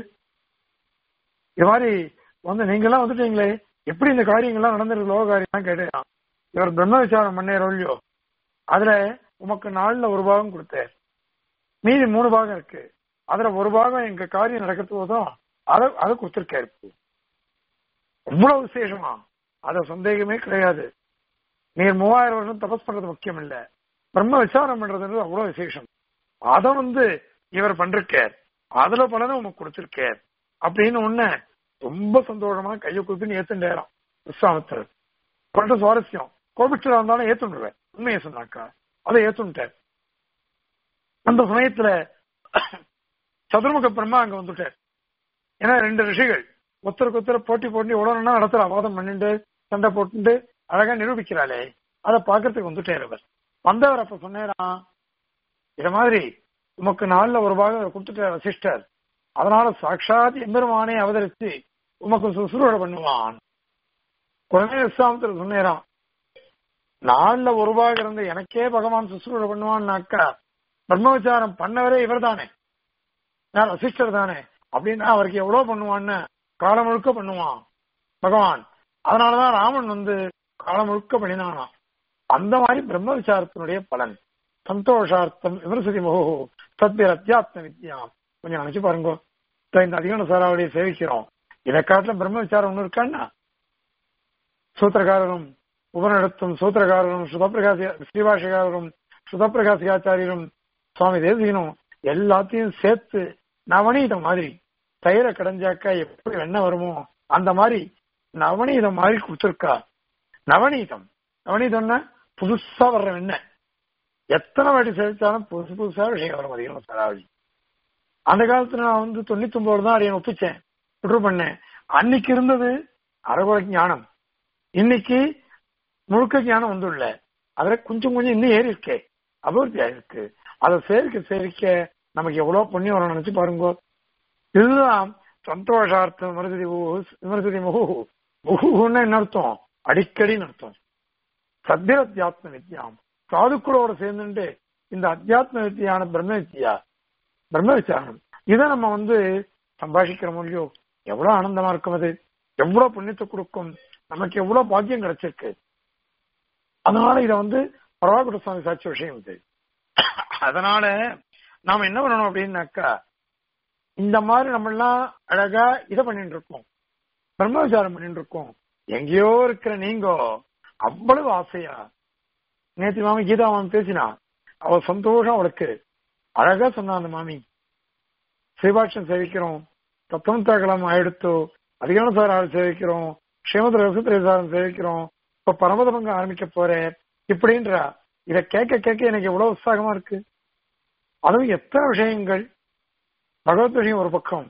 இது மாதிரி வந்து நீங்க எல்லாம் வந்துட்டீங்களே எப்படி இந்த காரியங்கள்லாம் நடந்திருக்கு லோக காரியம் கேட்டேன் இவர் பிரம்ம விசாரம் பண்ணேரோ இல்லையோ அதுல உமக்கு நாலுல ஒரு பாகம் கொடுத்தார் மீதி மூணு பாகம் இருக்கு அதுல ஒரு பாகம் எங்க காரியம் நடக்கிறதுக்கு போதும் அதை அதை கொடுத்திருக்காரு இப்போ இவ்வளவு விசேஷமா அத சந்தேகமே கிடையாது நீர் மூவாயிரம் வருஷம் தபஸ் பண்றது முக்கியம் இல்ல பிரம்ம விசாரம் பண்றது அவ்வளவு விசேஷம் அத வந்து இவர் பண்றார் அதுல பலனை உமக்கு கொடுத்திருக்கார் அப்படின்னு ஒண்ணு ரொம்ப சந்தோஷமா கையை குப்பின்னு ஏத்துண்டேறான் விஸ்வாமித்தர் கொண்ட சுவாரஸ்யம் கோபிஷ்டரா இருந்தாலும் ஏத்துண்டுருவேன் உண்மையை சொன்னாக்கா அதை ஏத்துட்டார் அந்த சமயத்துல சதுர்முக பிரம்மா அங்க வந்துட்டார் ஏன்னா ரெண்டு ரிஷிகள் ஒருத்தருக்கு ஒருத்தர் போட்டி போட்டு உடனே நடத்துற வாதம் பண்ணிட்டு சண்டை போட்டு அழகா நிரூபிக்கிறாளே அதை பாக்குறதுக்கு வந்துட்டார் அவர் வந்தவர் அப்ப சொன்னேராம் இத மாதிரி உமக்கு நாள்ல ஒரு பாகம் கொடுத்துட்டார் வசிஷ்டர் அதனால சாட்சாத் எம்பெருமானே அவதரிச்சு உமக்கு சுசுரோட பண்ணுவான் குழந்தை விஸ்வாமத்தில் சொன்னேராம் நாலுல ஒரு பாகம் இருந்து எனக்கே பகவான் சுசுரூட பண்ணுவான்னாக்கா பிரம்ம விசாரம் பண்ணவரே இவர் தானே நான் வசிஷ்டர் தானே அப்படின்னா அவருக்கு எவ்வளவு பண்ணுவான்னு காலம் முழுக்க பண்ணுவான் பகவான் அதனாலதான் ராமன் வந்து காலம் முழுக்க பண்ணினானாம் அந்த மாதிரி பிரம்ம விசாரத்தினுடைய பலன் சந்தோஷார்த்தம் விமர்சதி முகோ தத்பிர அத்தியாத்ம வித்யாம் கொஞ்சம் நினைச்சு பாருங்க இப்ப இந்த அதிகார சாராவளியை சேவிக்கிறோம் இதை காட்டிலும் பிரம்ம விசாரம் ஒண்ணு இருக்கான்னா சூத்திரகாரரும் உபநடத்தும் சூத்திரகாரரும் சுதப்பிரகாசி ஸ்ரீபாஷகாரரும் சுதப்பிரகாசிகாச்சாரியரும் சுவாமி தேசிகனும் எல்லாத்தையும் சேர்த்து நவநீதம் மாதிரி தயிரை கடைஞ்சாக்கா எப்படி வெண்ணெய் வருமோ அந்த மாதிரி நவநீதம் மாதிரி கொடுத்துருக்கா நவநீதம் நவநீதம்னா புதுசா வர்ற வெண்ணெய் எத்தனை வாட்டி சேவிச்சாலும் புதுசு புதுசா விஷயம் வரும் அதிகம் சராவளி அந்த காலத்துல நான் வந்து தொண்ணூத்தி ஒன்பது தான் அதை ஒப்பிச்சேன் விட்ரு பண்ணேன் அன்னைக்கு இருந்தது அறகுறை ஞானம் இன்னைக்கு முழுக்க ஞானம் வந்துள்ள அதுல கொஞ்சம் கொஞ்சம் இன்னும் ஏறி இருக்கே அபிவிருத்தி ஆயிருக்கு அதை சேரிக்க சேரிக்க நமக்கு எவ்வளவு புண்ணியம் வரும் நினைச்சு பாருங்க இதுதான் சந்தோஷார்த்தம் விமர்சதி விமர்சதி முகு முகுன்னு என்ன அர்த்தம் அடிக்கடின்னு அர்த்தம் சத்திர அத்தியாத்ம வித்யாம் சாதுக்களோட சேர்ந்துட்டு இந்த அத்தியாத்ம வித்தியான பிரம்ம வித்தியா பிரம்ம விசாரணம் இதை நம்ம வந்து சம்பாஷிக்கிற மொழியோ எவ்வளவு ஆனந்தமா இருக்கும் அது எவ்வளவு புண்ணியத்தை கொடுக்கும் நமக்கு எவ்வளவு பாக்கியம் கிடைச்சிருக்கு அதனால இத வந்து பரவாகுட சுவாமி சாட்சி விஷயம் இது அதனால நாம என்ன பண்ணணும் அப்படின்னாக்கா இந்த மாதிரி நம்ம எல்லாம் அழகா இதை பண்ணிட்டு இருக்கோம் பிரம்ம விசாரம் பண்ணிட்டு இருக்கோம் எங்கேயோ இருக்கிற நீங்க அவ்வளவு ஆசையா நேற்று மாமி கீதா மாமி பேசினா அவ சந்தோஷம் அவளுக்கு அழகா சொன்னா அந்த மாமி ஸ்ரீபாட்சம் சேவிக்கிறோம் தத்துவத்தாக்கலம் எடுத்து அதிகார சார் சேவிக்கிறோம் ஸ்ரீமத ரசத்திரேசாரம் சேவிக்கிறோம் இப்ப பரமதபங்க ஆரம்பிக்க போறேன் இப்படின்றா இத கேட்க கேட்க எனக்கு எவ்வளவு உற்சாகமா இருக்கு அதுவும் எத்தனை விஷயங்கள் பகவத் விஷயம் ஒரு பக்கம்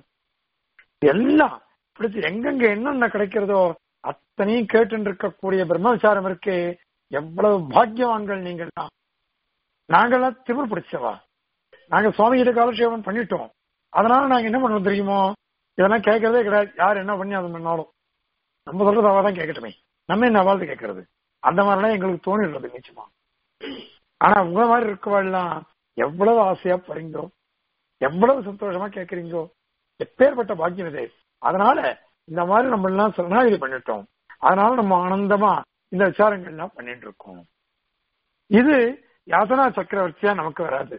எல்லாம் பிடிச்சி எங்கெங்க என்னென்ன கிடைக்கிறதோ அத்தனையும் கேட்டு இருக்கக்கூடிய பிரம்ம விசாரம் இருக்கு எவ்வளவு பாக்கியவான்கள் நீங்கள் தான் நாங்கெல்லாம் திமிர் பிடிச்சவா நாங்க சுவாமி கிட்ட காலட்சேபம் பண்ணிட்டோம் அதனால நாங்க என்ன பண்ணுவோம் தெரியுமோ இதெல்லாம் கேட்கறதே கிடையாது யார் என்ன பண்ணி அதை பண்ணாலும் நம்ம சொல்றது அவ தான் கேட்கட்டுமே நம்ம என்ன வாழ்த்து கேட்கறது அந்த மாதிரிலாம் எங்களுக்கு தோணிடுறது நிச்சயமா ஆனா உங்க மாதிரி இருக்கவாள்லாம் எவ்வளவு ஆசையா போறீங்கோ எவ்வளவு சந்தோஷமா கேட்கறீங்கோ எப்பேற்பட்ட பாக்கியம் இது அதனால இந்த மாதிரி நம்ம எல்லாம் சரணாகிதி பண்ணிட்டோம் அதனால நம்ம ஆனந்தமா இந்த விசாரங்கள் எல்லாம் பண்ணிட்டு இருக்கோம் இது யாதனா சக்கரவர்த்தியா நமக்கு வராது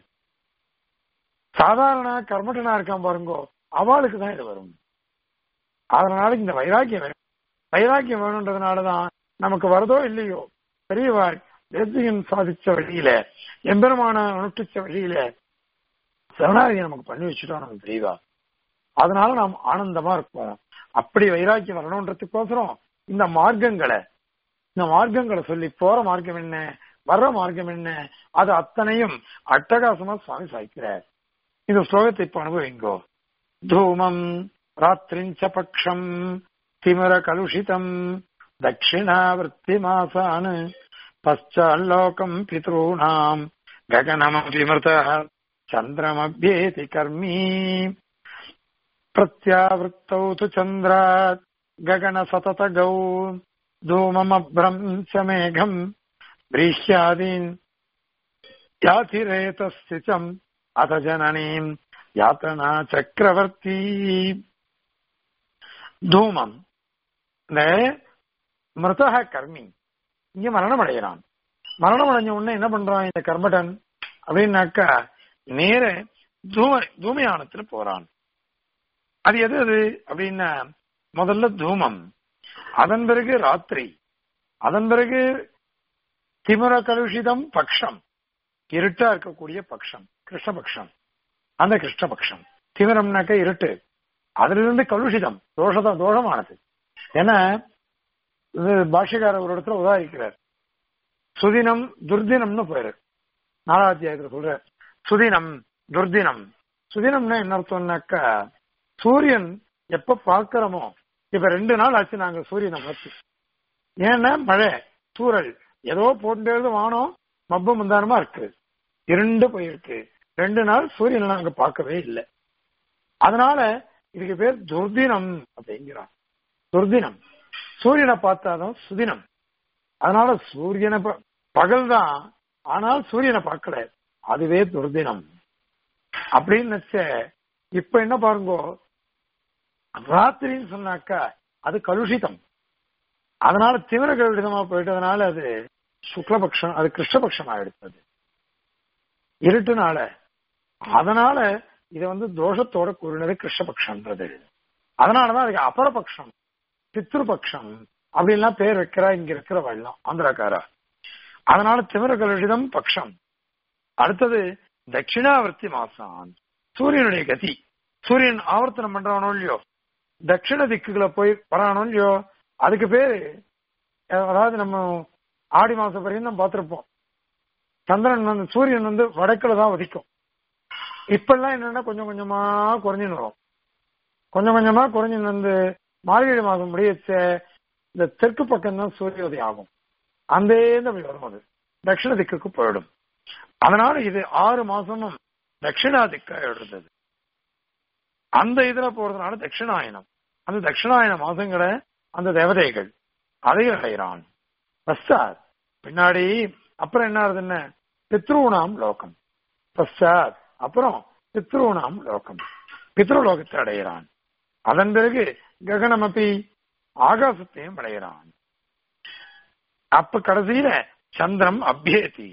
சாதாரண கர்மட்டனா இருக்கான் பாருங்கோ அவளுக்கு தான் இது வரும் அதனால இந்த வைராக்கியம் வேணும் வைராக்கியம் வேணுன்றதுனாலதான் நமக்கு வருதோ இல்லையோ பெரியவாள் தேசியன் சாதிச்ச வழியில எம்பெருமான அனுஷ்டிச்ச வழியில சரணாகதி நமக்கு பண்ணி வச்சுட்டோம் நமக்கு தெரியவா அதனால நாம் ஆனந்தமா இருப்போம் அப்படி வைராக்கியம் வரணுன்றதுக்கோசரம் இந்த மார்க்கங்களை இந்த மார்க்கங்களை சொல்லி போற மார்க்கம் என்ன வர்ற மார்க்கம் என்ன அது அத்தனையும் அட்டகாசமா சுவாமி சாய்க்கிறார் இந்த ஸ்லோகத்தை இப்ப அனுபவிங்கோ தூமம் ராத்திரிஞ்ச பக்ஷம் திமிர கலுஷிதம் தட்சிணாவர்த்தி மாசான் பశ్చాల్లోకம் பித்ரூணாம் ககனமபிமிருத சந்திரமபியேதி கர்மீ பிரத்யாவృத்தௌ து சந்திராத் ககன சததகௌ धूममभ्रम् च मेघम् व्रीह्यादीन् यातिरेतस्थितम् अथ जननीम् யாத்தனா சக்கரவர்த்தி தூமம் இந்த மிருதக கர்மி இங்க மரணம் அடைகிறான் மரணம் அடைஞ்ச உடனே என்ன பண்றான் இந்த கர்மடன் அப்படின்னாக்கா நேர தூம தூமயானத்துல போறான் அது எது அது அப்படின்னா முதல்ல தூமம் அதன் பிறகு ராத்திரி அதன் பிறகு திமிர கலுஷிதம் பக்ஷம் இருட்டா இருக்கக்கூடிய பக்ஷம் கிருஷ்ணபக்ஷம் அந்த கிருஷ்ணபக்ஷம் திமிரம்னாக்க இருட்டு அதுல இருந்து கலுஷிதம் தோஷதம் தோஷமானது ஏன்னா இது பாஷ்யக்காரர் ஒரு இடத்துல உதாரிக்கிறார் சுதினம் துர்தினம்னு பேரு நாலாத்தியாயத்துல சொல்ற சுதினம் துர்தினம் சுதினம்னா என்ன அர்த்தம்னாக்கா சூரியன் எப்ப பார்க்கிறோமோ இப்ப ரெண்டு நாள் ஆச்சு நாங்க சூரியனை பார்த்து ஏன்னா மழை தூரல் ஏதோ போட்டு வானம் மப்ப முந்தானமா இருக்கு இருண்டு போயிருக்கு ரெண்டு நாள் சூரியனை நாங்க பார்க்கவே இல்லை அதனால இதுக்கு பேர் துர்தினம் அப்படிங்கிறான் துர்தினம் சூரியனை பார்த்தாதான் சுதினம் அதனால சூரியனை பகல் தான் ஆனால் சூரியனை பார்க்கல அதுவே துர்தினம் அப்படின்னு நினைச்ச இப்ப என்ன பாருங்க ராத்திரின்னு சொன்னாக்கா அது கலுஷிதம் அதனால தீவிர கலுஷிதமா போயிட்டதுனால அது சுக்லபக்ஷம் அது கிருஷ்ணபக்ஷம் ஆயிடுத்தது இருட்டுனால அதனால இதை வந்து தோஷத்தோட கூறினது கிருஷ்ணபக்ஷன்றது அதனாலதான் அதுக்கு அபரபக்ஷம் பித்ருபக்ஷம் அப்படின்லாம் பேர் வைக்கிறா இங்க இருக்கிற வெள்ளம் ஆந்திராக்காரா அதனால திமிர கலுஷிதம் பக்ஷம் அடுத்தது தட்சிணாவர்த்தி மாசான் சூரியனுடைய கதி சூரியன் ஆவர்த்தனம் பண்றானோ இல்லையோ தட்சிண திக்குகளை போய் வரானோ இல்லையோ அதுக்கு பேரு அதாவது நம்ம ஆடி மாசம் வரையும் நம்ம பார்த்திருப்போம் சந்திரன் வந்து சூரியன் வந்து வடக்குல தான் உதிக்கும் இப்பெல்லாம் என்னன்னா கொஞ்சம் கொஞ்சமா குறைஞ்சுன்னு வரும் கொஞ்சம் கொஞ்சமா குறைஞ்சு வந்து மார்கழி மாதம் முடியச்ச இந்த தெற்கு பக்கம் தான் சூரிய உதயம் ஆகும் அந்த அப்படி வரும் அது தட்சிண திக்குக்கு போயிடும் அதனால இது ஆறு மாசமும் தட்சிணா திக்கா எழுதுறது அந்த இதுல போறதுனால தட்சிணாயனம் அந்த தட்சிணாயன மாசங்களை அந்த தேவதைகள் அதை அடைகிறான் பஸ்டாத் பின்னாடி அப்புறம் என்ன ஆகுது என்ன பித்ருணாம் லோகம் பஸ்டாத் அப்புறம் பித்ருணாம் லோகம் பித்ருலோகத்தை அடைகிறான் அதன் பிறகு ககனமப்பி ஆகாசத்தையும் அடைகிறான் அப்ப கடைசியில சந்திரம் அபியேதி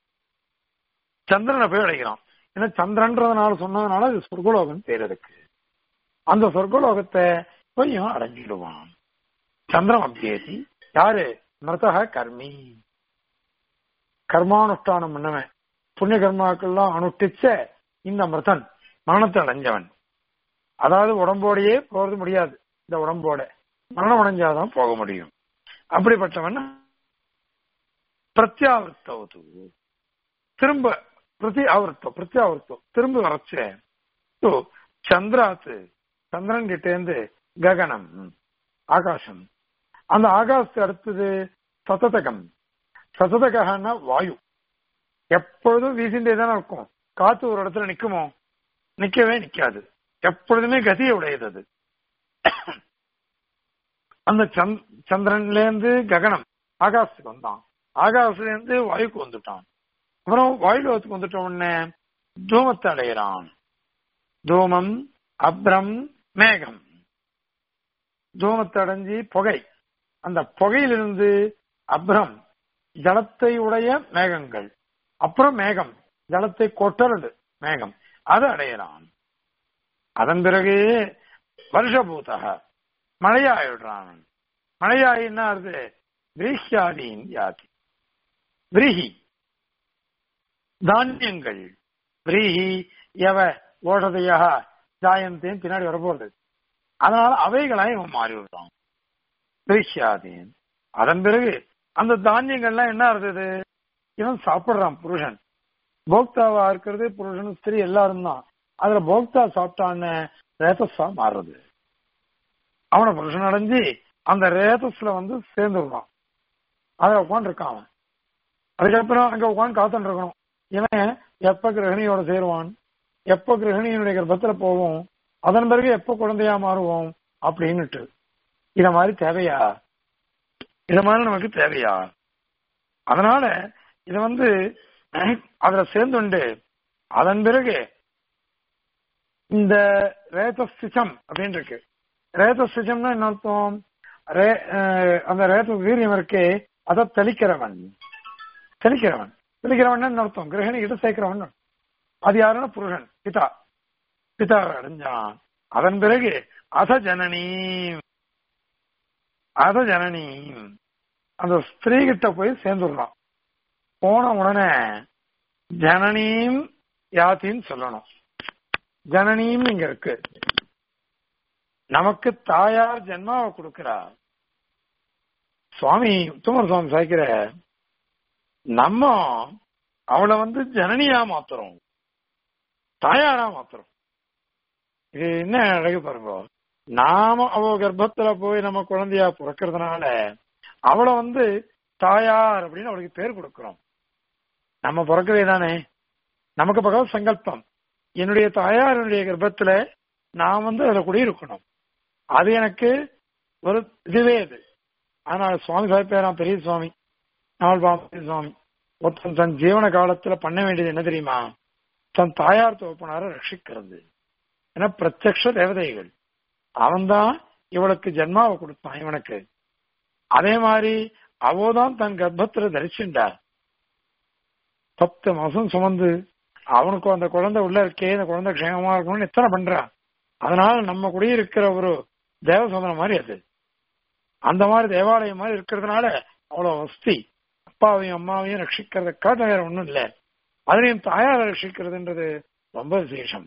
சந்திரனை போய் அடைகிறான் ஏன்னா சந்திரன்றதுனால சொன்னதுனால அது சொர்க்கலோகம் பேர் இருக்கு அந்த சொர்க்கலோகத்தை போய் இவன் அடைஞ்சிடுவான் சந்திரம் அபியேதி யாரு மிருதக கர்மி கர்மானுஷ்டானம் பண்ணவன் புண்ணிய கர்மாக்கள்லாம் அனுஷ்டிச்ச இந்த மிருதன் மரணத்தை அடைஞ்சவன் அதாவது உடம்போடையே போறது முடியாது இந்த உடம்போட மரணம் அடைஞ்சாதான் போக முடியும் அப்படிப்பட்டவன் பிரத்யாவர்த்தவது திரும்ப பிரதி ஆவர்த்தம் பிரத்யாவர்த்தம் திரும்ப வரச்ச சந்திராத்து சந்திரன் கிட்ட இருந்து ககனம் ஆகாசம் அந்த ஆகாசத்து அடுத்தது சததகம் சததகன்னா வாயு எப்பொழுதும் வீசிண்டே தானே இருக்கும் காத்து ஒரு இடத்துல நிக்குமோ நிக்கவே நிக்காது எப்பொழுதுமே கதியை உடையது அது அந்த சந்திரன்ல இருந்து ககனம் ஆகாசத்துக்கு வந்தான் ஆகாசத்துல இருந்து வாயுக்கு வந்துட்டான் அப்புறம் வாயுலோகத்துக்கு வந்துட்ட உடனே தூமத்தை அடைகிறான் தூமம் அப்ரம் மேகம் தூமத்தை அடைஞ்சி புகை அந்த புகையிலிருந்து அப்ரம் ஜலத்தை உடைய மேகங்கள் அப்புறம் மேகம் ஜலத்தை கொட்டரடு மேகம் அதை அடையிறான் அதன் பிறகு வருஷபூதக மழையாயிடுறான் மழையாயி என்ன ஆகுது விரீஹியாதீன் யாதி விரிஹி தானியங்கள் விரீஹி எவ ஓடதையாக ஜாயந்தேன் பின்னாடி வரப்போறது அதனால அவைகளாய் இவன் மாறி விடுறான் விரீஹியாதீன் அதன் பிறகு அந்த தானியங்கள்லாம் என்ன இருந்தது இவன் சாப்பிடுறான் புருஷன் போக்தாவா இருக்கிறது புருஷன் ஸ்திரீ எல்லாரும் தான் அதுல போக்தா சாப்பிட்டான்னு ரேதஸா மாறுறது அவனை புருஷன் அடைஞ்சு அந்த ரேதஸ்ல வந்து சேர்ந்துடுறான் அதுல உட்காந்துருக்கான் அவன் அதுக்கப்புறம் அங்க உட்காந்து காத்துட்டு இருக்கணும் இவன் எப்ப கிரகணியோட சேருவான் எப்ப கிரகணியினுடைய கர்ப்பத்துல போவோம் அதன் பிறகு எப்ப குழந்தையா மாறுவோம் அப்படின்னுட்டு இத மாதிரி தேவையா இத மாதிரி நமக்கு தேவையா அதனால இத வந்து அதுல சேர்ந்துண்டு அதன் பிறகு இந்த ரேதஸ்திசம் அப்படின்னு இருக்கு ரேதஸ்திசம்னா என்ன அர்த்தம் அந்த ரேத வீரியம் இருக்கே அதை தெளிக்கிறவன் தெளிக்கிறவன் தெளிக்கிறவன் என்ன அர்த்தம் கிரகணி கிட்ட சேர்க்கிறவன் அது யாருன்னா புருஷன் பிதா பிதா அடைஞ்சான் அதன் பிறகு அத ஜனனி அத ஜனனி அந்த ஸ்திரீ கிட்ட போய் சேர்ந்துடுறான் போன உடனே ஜனனியும் யாத்தின்னு சொல்லணும் ஜனனியும் இங்க இருக்கு நமக்கு தாயார் ஜென்மாவை கொடுக்கிறார் சுவாமி உத்தமர் சுவாமி சாய்க்கிற நம்ம அவளை வந்து ஜனனியா மாத்துறோம் தாயாரா மாத்துறோம் இது என்ன அழகு பாருங்க நாம அவ கர்ப்பத்துல போய் நம்ம குழந்தையா பிறக்கிறதுனால அவளை வந்து தாயார் அப்படின்னு அவளுக்கு பேர் கொடுக்கிறோம் நம்ம பிறக்கவே தானே நமக்கு பகவத் சங்கல்பம் என்னுடைய தாயார் என்னுடைய கர்ப்பத்துல நான் வந்து அதுல குடியிருக்கணும் அது எனக்கு ஒரு இதுவே இது அதனால சுவாமி சாய்ப்பேராம் பெரிய சுவாமி நாவல் பாம்பி சுவாமி ஒருத்தன் தன் ஜீவன காலத்துல பண்ண வேண்டியது என்ன தெரியுமா தன் தாயார் தோப்பனார ரட்சிக்கிறது ஏன்னா பிரத்யக்ஷ தேவதைகள் அவன்தான் இவளுக்கு ஜென்மாவை கொடுத்தான் இவனுக்கு அதே மாதிரி அவதான் தன் கர்ப்பத்துல தரிச்சுண்டா பத்து மாசம் சுமந்து அவனுக்கும் அந்த குழந்தை உள்ள இருக்கே இந்த குழந்தை க்ஷேமமா இருக்கணும்னு எத்தனை பண்றான் அதனால நம்ம குடியிருக்கிற ஒரு தேவசோதனை மாதிரி அது அந்த மாதிரி தேவாலயம் மாதிரி இருக்கிறதுனால அவ்வளவு வசதி அப்பாவையும் அம்மாவையும் ரட்சிக்கிறத காட்ட வேற ஒண்ணும் இல்ல அதுலயும் தாயார் ரட்சிக்கிறதுன்றது ரொம்ப விசேஷம்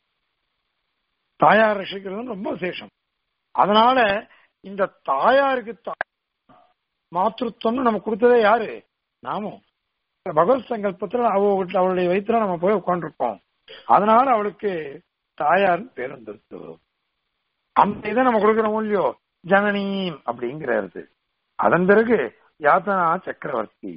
தாயார் ரட்சிக்கிறது ரொம்ப விசேஷம் அதனால இந்த தாயாருக்கு தா- மாத்ருத்வம்னு நம்ம கொடுத்ததே யாரு நாமும் பகவத் சங்கல்பத்துல அவ வீட்டுல அவளுடைய வயிற்றுல நம்ம போய் உட்காந்துருக்கோம் அதனால அவளுக்கு தாயார் பேர் வந்துருச்சு அந்த இதை நம்ம கொடுக்கிறோம் இல்லையோ ஜனனீம் அப்படிங்கிறது அதன் பிறகு யாதனா சக்கரவர்த்தி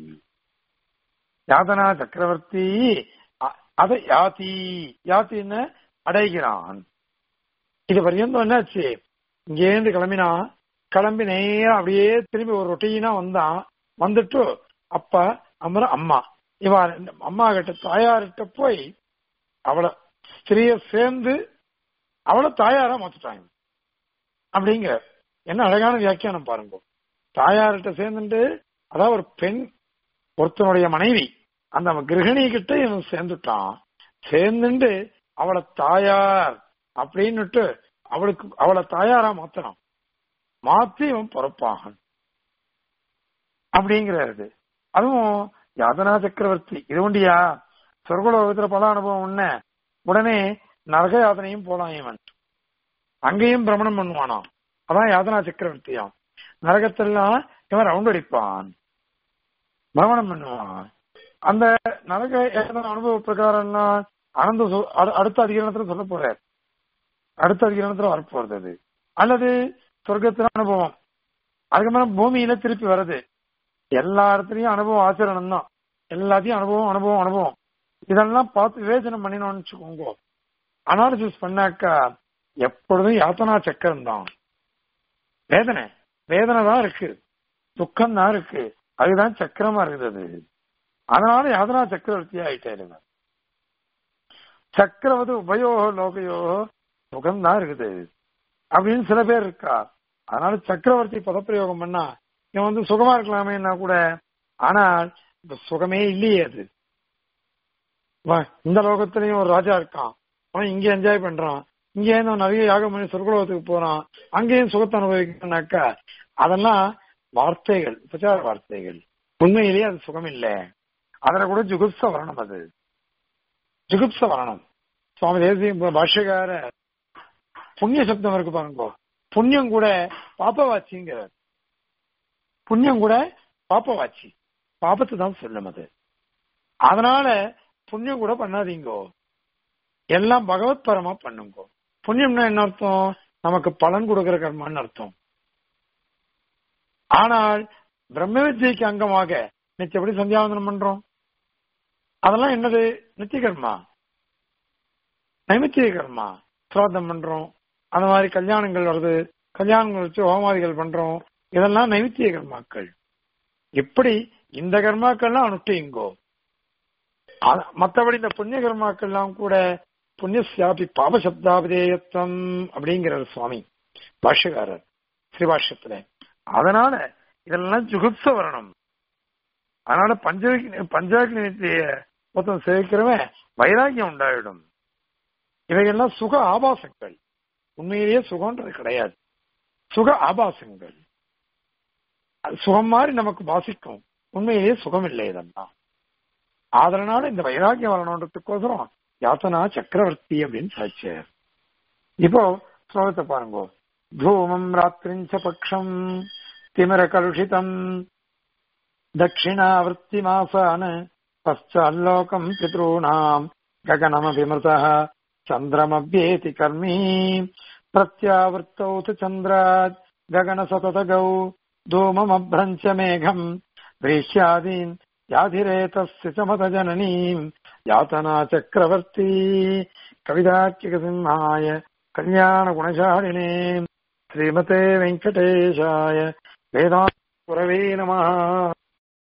யாதனா சக்கரவர்த்தி அ- அதை யாதி யாத்தின்னு அடைகிறான் இது பர்யந்தம் என்னாச்சு இங்கேருந்து கிளம்பினா கிளம்பி நேரம் அப்படியே திரும்பி ஒரு ரொட்டீனா வந்தான் வந்துட்டு அப்பா அப்புறம் அம்மா இவா ரெண்டு- அம்மா கிட்ட தாயார்கிட்ட போய் அவளை ஸ்திரிய சேர்ந்து அவளை தாயாரா மாத்திட்டாங்க அப்படிங்கிற என்ன அழகான வியாக்கியானம் பாருங்க தாயார்கிட்ட சேர்ந்துட்டு அதாவது ஒரு பெண் ஒருத்தனுடைய மனைவி அந்த கிரகிணி கிட்ட இவன் சேர்ந்துட்டான் சேர்ந்துட்டு அவளை தாயார் அப்படின்னுட்டு அவளுக்கு அவளை தாயாரா மாத்தணும் மாத்தி இவன் பொறுப்பாகன் அப்படிங்கிறது அதுவும் யாதனா சக்கரவர்த்தி இது உண்டியா சொர்க்கலோகத்துல பல அனுபவம் உன்ன உடனே நரக யாதனையும் போலாம் இவன் அங்கேயும் பிரமணம் பண்ணுவானாம் அதான் யாதனா சக்கரவர்த்தியாம் நரகத்தெல்லாம் இவன் ரவுண்ட் அடிப்பான் பிரமணம் பண்ணுவான் அந்த நரக யாதன அனுபவ பிரகாரம்லாம் அனந்த சு- அடு- அடுத்த அதிகரணத்துல சொல்ல போறார் அடுத்த அதிகரணத்துல வரப்போறது அது அல்லது சொர்க்கத்துல அனுபவம் அதுக்கப்புறம் பூமியில திருப்பி வருது எல்லா இடத்துலயும் அனுபவம் ஆச்சரணம் தான் எல்லாத்தையும் அனுபவம் அனுபவம் அனுபவம் இதெல்லாம் பார்த்து விவேச்சனை பண்ணினோம்னு வச்சுக்கோங்க அனாலிசிஸ் பண்ணாக்கா எப்பொழுதும் யாத்தனா சக்கரம் தான் வேதனை வேதனை தான் இருக்கு துக்கம் தான் இருக்கு அதுதான் சக்கரமா இருக்குது அதனால யாதனா சக்கரவர்த்தி ஆயிட்டாரு இவர். சக்கரவது உபயோ லோகையோ சுகம் தான் இருக்குது அப்படின்னு சில பேர் இருக்கா அதனால சக்கரவர்த்தி பதப்பிரயோகம் பண்ணா இவன் வந்து சுகமா இருக்கலாமேன்னா கூட ஆனால் இந்த சுகமே இல்லையே அது வா, இந்த லோகத்திலயும் ஒரு ராஜா இருக்கான் அவன் இங்க என்ஜாய் பண்றான் இங்க இருந்து நிறைய யாகம் பண்ணி சொர்க்கலோகத்துக்கு போறான் அங்கேயும் சுகத்தை அனுபவிக்கணும்னாக்கா அதெல்லாம் வார்த்தைகள் பிரச்சார வார்த்தைகள் உண்மையிலேயே அது சுகம் இல்லை அதுல கூட ஜுகுப்ச வரணும் அது ஜுகுப்ச வரணும் சுவாமி தேசிய பாஷ்யக்கார புண்ணிய சப்தம் இருக்கு பாருங்க புண்ணியம் கூட பாப்பவாச்சிங்கிறார் புண்ணியம் கூட பாப்பவாச்சி பாபத்தை தான் சொல்லும் அது அதனால புண்ணியம் கூட பண்ணாதீங்கோ எல்லாம் பகவத் பரமா பண்ணுங்க புண்ணியம்னா என்ன அர்த்தம் நமக்கு பலன் கொடுக்கிற கர்மான்னு அர்த்தம் ஆனால் பிரம்ம வித்யைக்கு அங்கமாக நிச்சயப்படி சந்தியாவந்தனம் பண்றோம் அதெல்லாம் என்னது நித்திய கர்மா நைமித்திய கர்மா சிராதம் பண்றோம் அந்த மாதிரி கல்யாணங்கள் வருது கல்யாணங்கள் வச்சு ஹோமாதிகள் பண்றோம் இதெல்லாம் நைமித்திய கர்மாக்கள் இப்படி இந்த கர்மாக்கள்லாம் அனுஷ்டிங்கோ ஆனா, மத்தபடி இந்த புண்ணிய கர்மாக்கள்லாம் கூட புண்ணியசியாபி பாபசப்தாபிதேயத்துவம் அப்படிங்கிறார் சுவாமி பாஷ்யக்காரர் ஸ்ரீபாஷ்யத்துல அதனால இதெல்லாம் ஜுகுப்ச வரணும் அதனால பஞ்ச பஞ்சாக்னி மொத்தம் சேவிக்கிறவன் வைராக்கியம் உண்டாயிடும் இவைகள்லாம் சுக ஆபாசங்கள் உண்மையிலேயே சுகம்ன்றது கிடையாது சுக ஆபாசங்கள் அது சுகம் மாதிரி நமக்கு வாசிக்கும் உண்மையிலேயே சுகம் இல்லை இதெல்லாம் அதனால இந்த வைராக்கியம் வரணுன்றதுக்கோசரம் யாத்தனா சக்கரவர்த்தி அப்படின்னு சாட்சியார் இப்போ ஸ்லோகத்தை பாருங்க தூமம் ராத்திரிஞ்ச பக்ஷம் திமிர கலுஷிதம் தட்சிணாவர்த்தி மாசான் பశ్చాல்லோகம் பித்ருணாம் गगनमभिमृतः चन्द्रमभ्येति कर्मी प्रत्यावृत्तौ तु चन्द्रात् गगनसततगौ धूममभ्रञ्च मेघम् भ्रीष्यादीन् याधिरेतस्य च मतजननीम् यातना चक्रवर्ती कविदाख्यकसिंहाय कल्याणगुणशालिने श्रीमते वेङ्कटेशाय वेदान्तपुरवे नमः